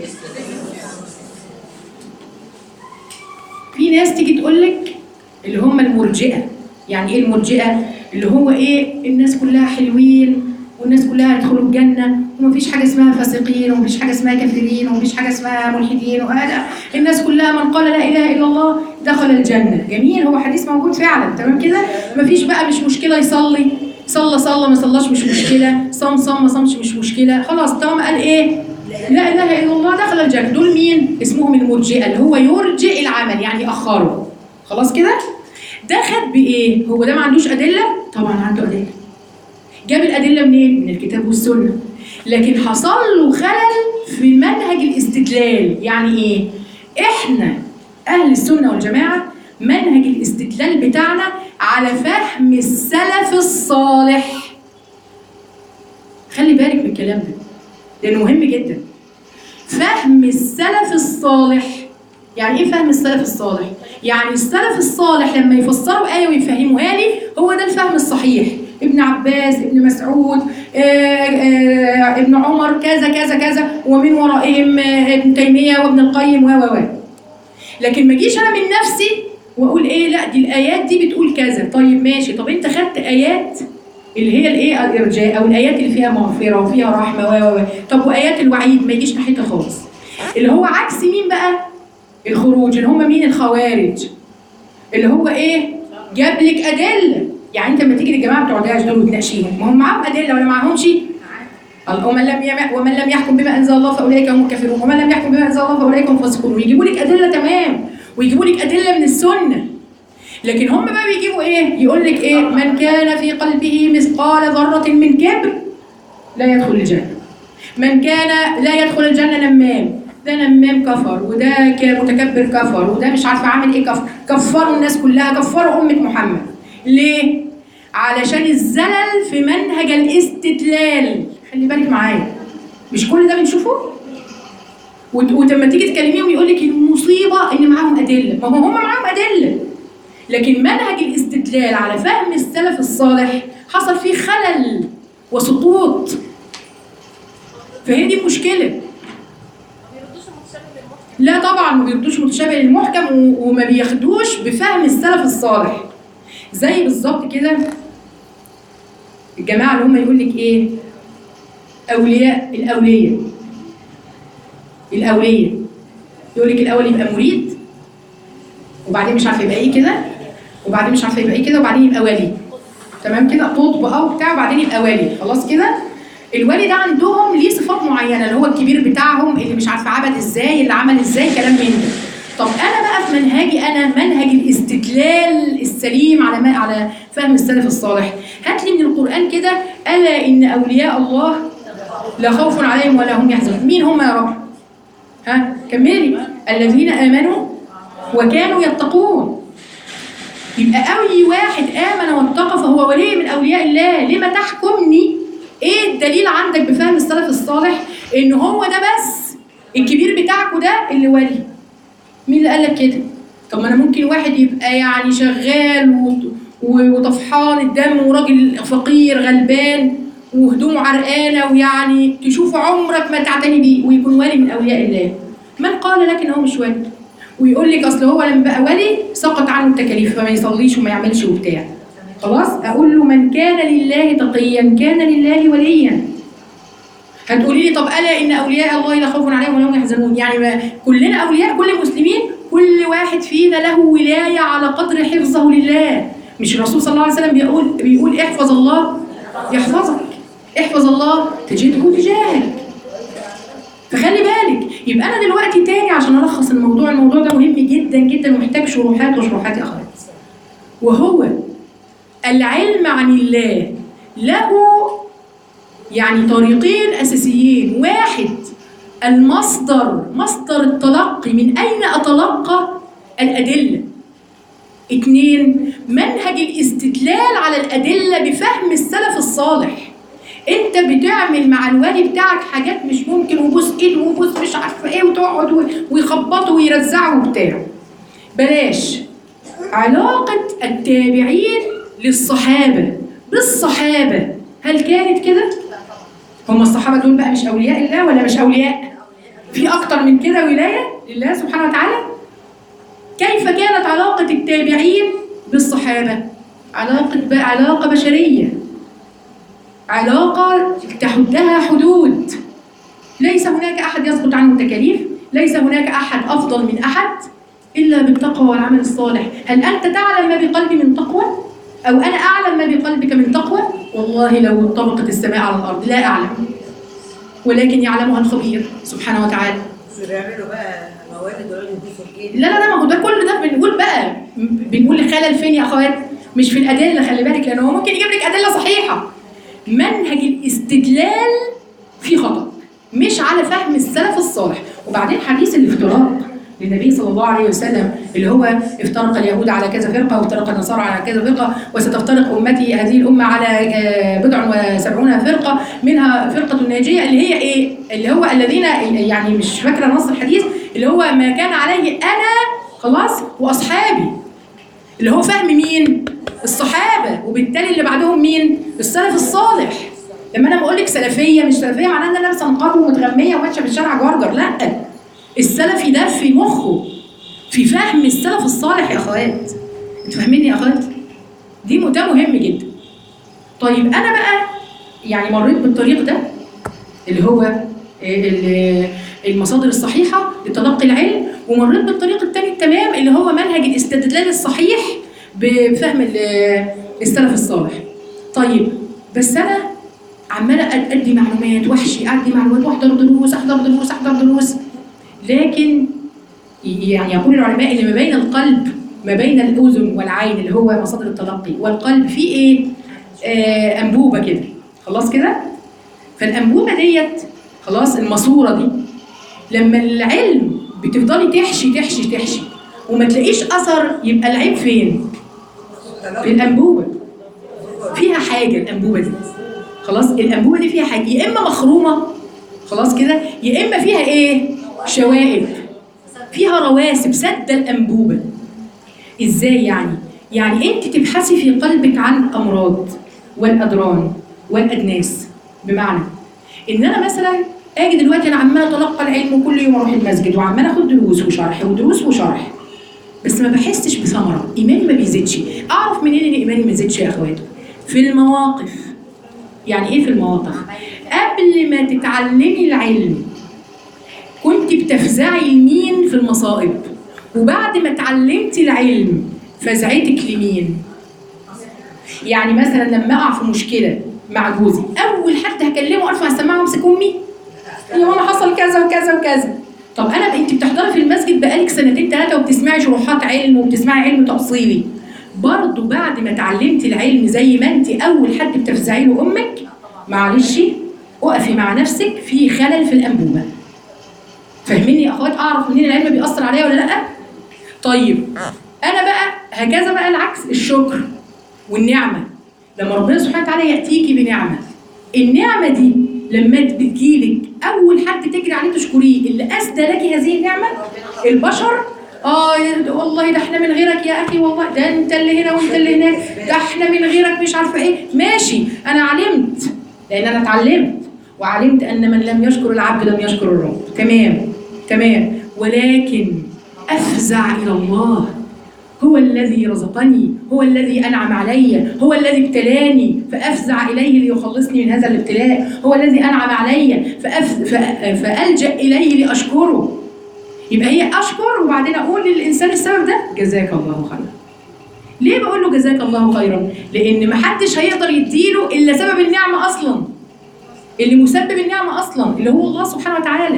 في ناس تيجي تقول لك اللي هم المرجئه يعني ايه المرجئه اللي هو ايه الناس كلها حلوين والناس كلها هيدخلوا الجنه ومفيش حاجه اسمها فاسقين ومفيش حاجه اسمها كافرين ومفيش حاجه اسمها ملحدين وهذا الناس كلها من قال لا اله الا الله دخل الجنه جميل هو حديث موجود فعلا تمام كده مفيش بقى مش مشكله يصلي صلى صلى ما صلاش مش مشكله صام صام ما صامش مش مشكله خلاص طالما قال ايه لا اله الا الله دخل الجنه دول مين اسمهم المرجئه اللي هو يرجئ العمل يعني ياخره خلاص كده ده خد بايه هو ده ما عندوش ادله طبعا عنده ادله جاب الادله منين من الكتاب والسنه لكن حصل له خلل في منهج الاستدلال يعني ايه احنا اهل السنه والجماعه منهج الاستدلال بتاعنا على فهم السلف الصالح خلي بالك من الكلام ده لانه مهم جدا فهم السلف الصالح يعني ايه فهم السلف الصالح يعني السلف الصالح لما يفسروا آية ويفهموها لي هو ده الفهم الصحيح ابن عباس ابن مسعود آه، آه، ابن عمر كذا كذا كذا ومن ورائهم آه، ابن تيمية وابن القيم و و و لكن ما اجيش انا من نفسي واقول ايه لا دي الايات دي بتقول كذا طيب ماشي طب انت خدت ايات اللي هي الايه الارجاء او الايات اللي فيها مغفره وفيها رحمه و و و طب وايات الوعيد ما يجيش ناحيتها خالص اللي هو عكس مين بقى الخروج اللي هم مين الخوارج اللي هو ايه جاب لك ادله يعني انت لما تيجي للجماعه بتوع داعش دول وتناقشيهم ما هم معاهم ادله ولا معاهمش قال ومن لم يم... ومن لم يحكم بما انزل الله فاولئك هم الكافرون ومن لم يحكم بما انزل الله فاولئك هم الفاسقون ويجيبوا لك ادله تمام ويجيبوا لك ادله من السنه لكن هم بقى بيجيبوا ايه يقول لك ايه من كان في قلبه مثقال ذره من كبر لا يدخل الجنه من كان لا يدخل الجنه نمام ده نمام كفر وده كان متكبر كفر وده مش عارفه عامل ايه كفر كفروا الناس كلها كفروا امه محمد ليه علشان الزلل في منهج الاستدلال خلي بالك معايا مش كل ده بنشوفه وت- ولما تيجي تكلميهم يقول لك المصيبه ان معاهم ادله ما هو هم معاهم ادله لكن منهج الاستدلال على فهم السلف الصالح حصل فيه خلل وسقوط فهي دي المشكله لا طبعا ما بيردوش متشابه للمحكم و- وما بياخدوش بفهم السلف الصالح زي بالظبط كده الجماعه اللي هم يقول لك ايه اولياء الاوليه الاوليه يقول لك الاول يبقى مريد وبعدين مش عارفه يبقى ايه كده وبعدين مش عارفه يبقى ايه كده وبعدين يبقى ولي تمام كده قطب او بتاع وبعدين يبقى ولي خلاص كده الولي ده عندهم ليه صفات معينه اللي هو الكبير بتاعهم اللي مش عارفه عمل ازاي اللي عمل ازاي كلام من ده طب انا بقى في منهجي انا منهج الاستدلال السليم على ما على فهم السلف الصالح هات لي من القران كده الا ان اولياء الله لا خوف عليهم ولا هم يحزنون مين هم يا رب ها كملي الذين امنوا وكانوا يتقون يبقى أي واحد آمن واتقى فهو ولي من أولياء الله لما تحكمني إيه الدليل عندك بفهم السلف الصالح إن هو ده بس الكبير بتاعكوا ده اللي ولي مين اللي قالك كده طب ما أنا ممكن واحد يبقى يعني شغال و- و- وطفحان الدم وراجل فقير غلبان وهدومه عرقانة ويعني تشوفه عمرك ما تعتني بيه ويكون ولي من أولياء الله من قال لك إن هو مش ولي ويقول لك اصل هو لما بقى ولي سقط عنه التكاليف فما يصليش وما يعملش وبتاع خلاص اقول له من كان لله تقيا كان لله وليا هتقولي لي طب الا ان اولياء الله لا خوف عليهم ولا هم يحزنون يعني ما كلنا اولياء كل المسلمين كل واحد فينا له ولايه على قدر حفظه لله مش الرسول صلى الله عليه وسلم بيقول بيقول احفظ الله يحفظك احفظ الله تجده تجاهك فخلي بالك يبقى انا دلوقتي تاني عشان الخص الموضوع الموضوع ده مهم جدا جدا ومحتاج شروحات وشروحات يا اخوات وهو العلم عن الله له يعني طريقين اساسيين واحد المصدر مصدر التلقي من اين اتلقى الادله اتنين منهج الاستدلال على الادله بفهم السلف الصالح انت بتعمل مع الولي بتاعك حاجات مش ممكن وبوس ايد وبوس مش عارفه ايه وتقعد و- ويخبطوا ويرزعوا وبتاع بلاش علاقة التابعين للصحابة بالصحابة هل كانت كده؟ هم الصحابة دول بقى مش أولياء الله ولا مش أولياء؟ في أكتر من كده ولاية لله سبحانه وتعالى؟ كيف كانت علاقة التابعين بالصحابة؟ علاقة ب- علاقة بشرية علاقة تحدها حدود ليس هناك أحد يسقط عنه التكاليف ليس هناك أحد أفضل من أحد إلا بالتقوى والعمل الصالح هل أنت تعلم ما بقلبي من تقوى؟ أو أنا أعلم ما بقلبك من تقوى؟ والله لو انطبقت السماء على الأرض لا أعلم ولكن يعلمها الخبير سبحانه وتعالى مش بيعملوا بقى مواد ويقعدوا يضيفوا الجيل لا لا لا ما هو ده كل ده بنقول بقى م- بنقول الخلل فين يا اخوات مش في الادله خلي بالك لان هو ممكن يجيب لك ادله صحيحه منهج الاستدلال فيه خطا مش على فهم السلف الصالح وبعدين حديث الافتراق للنبي صلى الله عليه وسلم اللي هو افترق اليهود على كذا فرقه وافترق النصارى على كذا فرقه وستفترق امتي هذه الامه على آه، بضع وسبعون فرقه منها فرقه الناجيه اللي هي ايه؟ اللي هو الذين يعني مش فاكره نص الحديث اللي هو ما كان عليه انا خلاص واصحابي اللي هو فهم مين الصحابه وبالتالي اللي بعدهم مين السلف الصالح لما انا بقول لك سلفيه مش سلفيه معناها ان انا لابسه نقاب ومتغميه وماشيه في الشارع جرجر لا السلفي ده في مخه في فهم السلف الصالح يا اخوات انتوا فاهميني يا اخوات دي م- ده مهم جدا طيب انا بقى يعني مريت بالطريق ده اللي هو ال- المصادر الصحيحه لتلقي العلم ومريت بالطريق الثاني التمام اللي هو منهج الاستدلال الصحيح بفهم ال- السلف الصالح طيب بس انا عماله أد- ادي معلومات واحشي ادي معلومات واحضر دروس احضر دروس احضر دروس لكن يعني يقول العلماء ان ما بين القلب ما بين الاذن والعين اللي هو مصادر التلقي والقلب في ايه؟ آه انبوبه كده خلاص كده؟ فالانبوبه ديت خلاص الماسوره دي لما العلم بتفضلي تحشي تحشي تحشي وما تلاقيش اثر يبقى العيب فين؟ في الانبوبه فيها حاجه الانبوبه دي خلاص الانبوبه دي فيها حاجه يا اما مخرومه خلاص كده يا اما فيها ايه؟ شوائب فيها رواسب سد الانبوبه ازاي يعني؟ يعني انت تبحثي في قلبك عن امراض والادران والادناس بمعنى ان انا مثلا اجي دلوقتي انا عماله اتلقى العلم وكل يوم اروح المسجد وعماله اخد دروس وشرح ودروس وشرح بس ما بحسش بثمره ايماني ما بيزيدش اعرف منين ان ايماني ما يزيدش يا اخواتي في المواقف يعني ايه في المواقف قبل ما تتعلمي العلم كنت بتفزعي لمين في المصائب وبعد ما اتعلمتي العلم فزعتك لمين يعني مثلا لما اقع في مشكله مع جوزي اول حد هكلمه ارفع السماعه وامسك امي يا ماما حصل كذا وكذا وكذا طب انا انت بتحضري في المسجد بقالك سنتين ثلاثه وبتسمعي شروحات علم وبتسمعي علم تأصيلي برضه بعد ما اتعلمتي العلم زي ما انت اول حد بتفزعي له امك معلش اقفي مع نفسك في خلل في الانبوبه فاهميني يا اخوات اعرف منين العلم بيأثر عليا ولا لا طيب انا بقى هكذا بقى العكس الشكر والنعمه لما ربنا سبحانه وتعالى ياتيكي بنعمه النعمه دي لما بتجيلك اول حد تجري عليه تشكريه اللي اسدى لك هذه النعمه البشر اه يا- والله ده احنا من غيرك يا اخي والله ده انت اللي هنا وانت اللي هناك ده احنا من غيرك مش عارفه ايه ماشي انا علمت لان انا اتعلمت وعلمت ان من لم يشكر العبد لم يشكر الرب تمام تمام ولكن افزع الى الله هو الذي رزقني هو الذي انعم علي هو الذي ابتلاني فافزع اليه ليخلصني من هذا الابتلاء هو الذي انعم علي فأف... ف... فالجا اليه لاشكره يبقى هي اشكر وبعدين اقول للانسان السبب ده جزاك الله خيرا ليه بقول له جزاك الله خيرا لان محدش هيقدر يديله الا سبب النعمه اصلا اللي مسبب النعمه اصلا اللي هو الله سبحانه وتعالى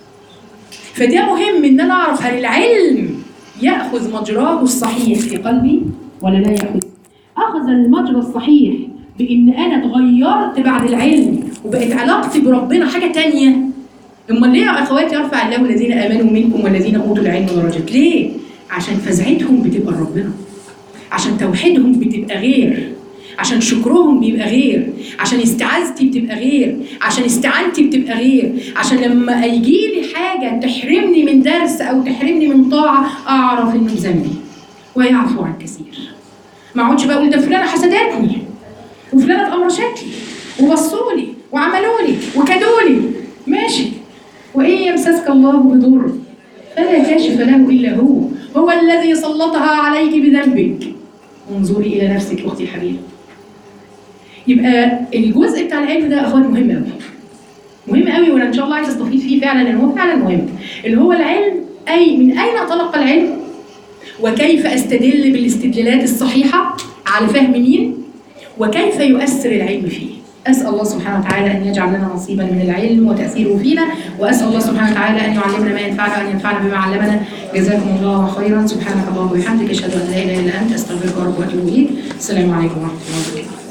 فده مهم ان انا اعرف هل العلم ياخذ مجراه الصحيح في قلبي ولا لا ياخذ اخذ المجرى الصحيح بان انا اتغيرت بعد العلم وبقت علاقتي بربنا حاجه تانية امال ليه يا اخواتي يرفع الله الذين امنوا منكم والذين اوتوا العلم درجات ليه عشان فزعتهم بتبقى لربنا عشان توحيدهم بتبقى غير عشان شكرهم بيبقى غير عشان استعاذتي بتبقى غير عشان استعانتي بتبقى غير عشان لما يجي لي حاجه تحرمني من درس او تحرمني من طاعه اعرف انه ذنبي ويعفو عن كثير ما اقعدش بقى اقول ده فلانه حسدتني وفلانه اتامرشت لي وبصوا لي وعملوا لي وكدوا لي ماشي وان يمسسك الله بضر فلا كاشف له الا هو هو الذي سلطها عليك بذنبك انظري الى نفسك اختي الحبيبه يبقى الجزء بتاع العلم ده يا اخوات مهم قوي مهم قوي وانا ان شاء الله عايزه استفيد فيه فعلا لان هو فعلا مهم اللي هو العلم اي من اين اتلقى العلم وكيف استدل بالاستدلالات الصحيحه على فهم مين وكيف يؤثر العلم فيه أسأل الله سبحانه وتعالى أن يجعل لنا نصيبا من العلم وتأثيره فينا وأسأل الله سبحانه وتعالى أن يعلمنا ما ينفعنا وأن ينفعنا بما علمنا جزاكم الله خيرا سبحانك اللهم وبحمدك أشهد أن لا إله إلا أنت أستغفرك ورب وأتوب إليك السلام عليكم ورحمة الله وبركاته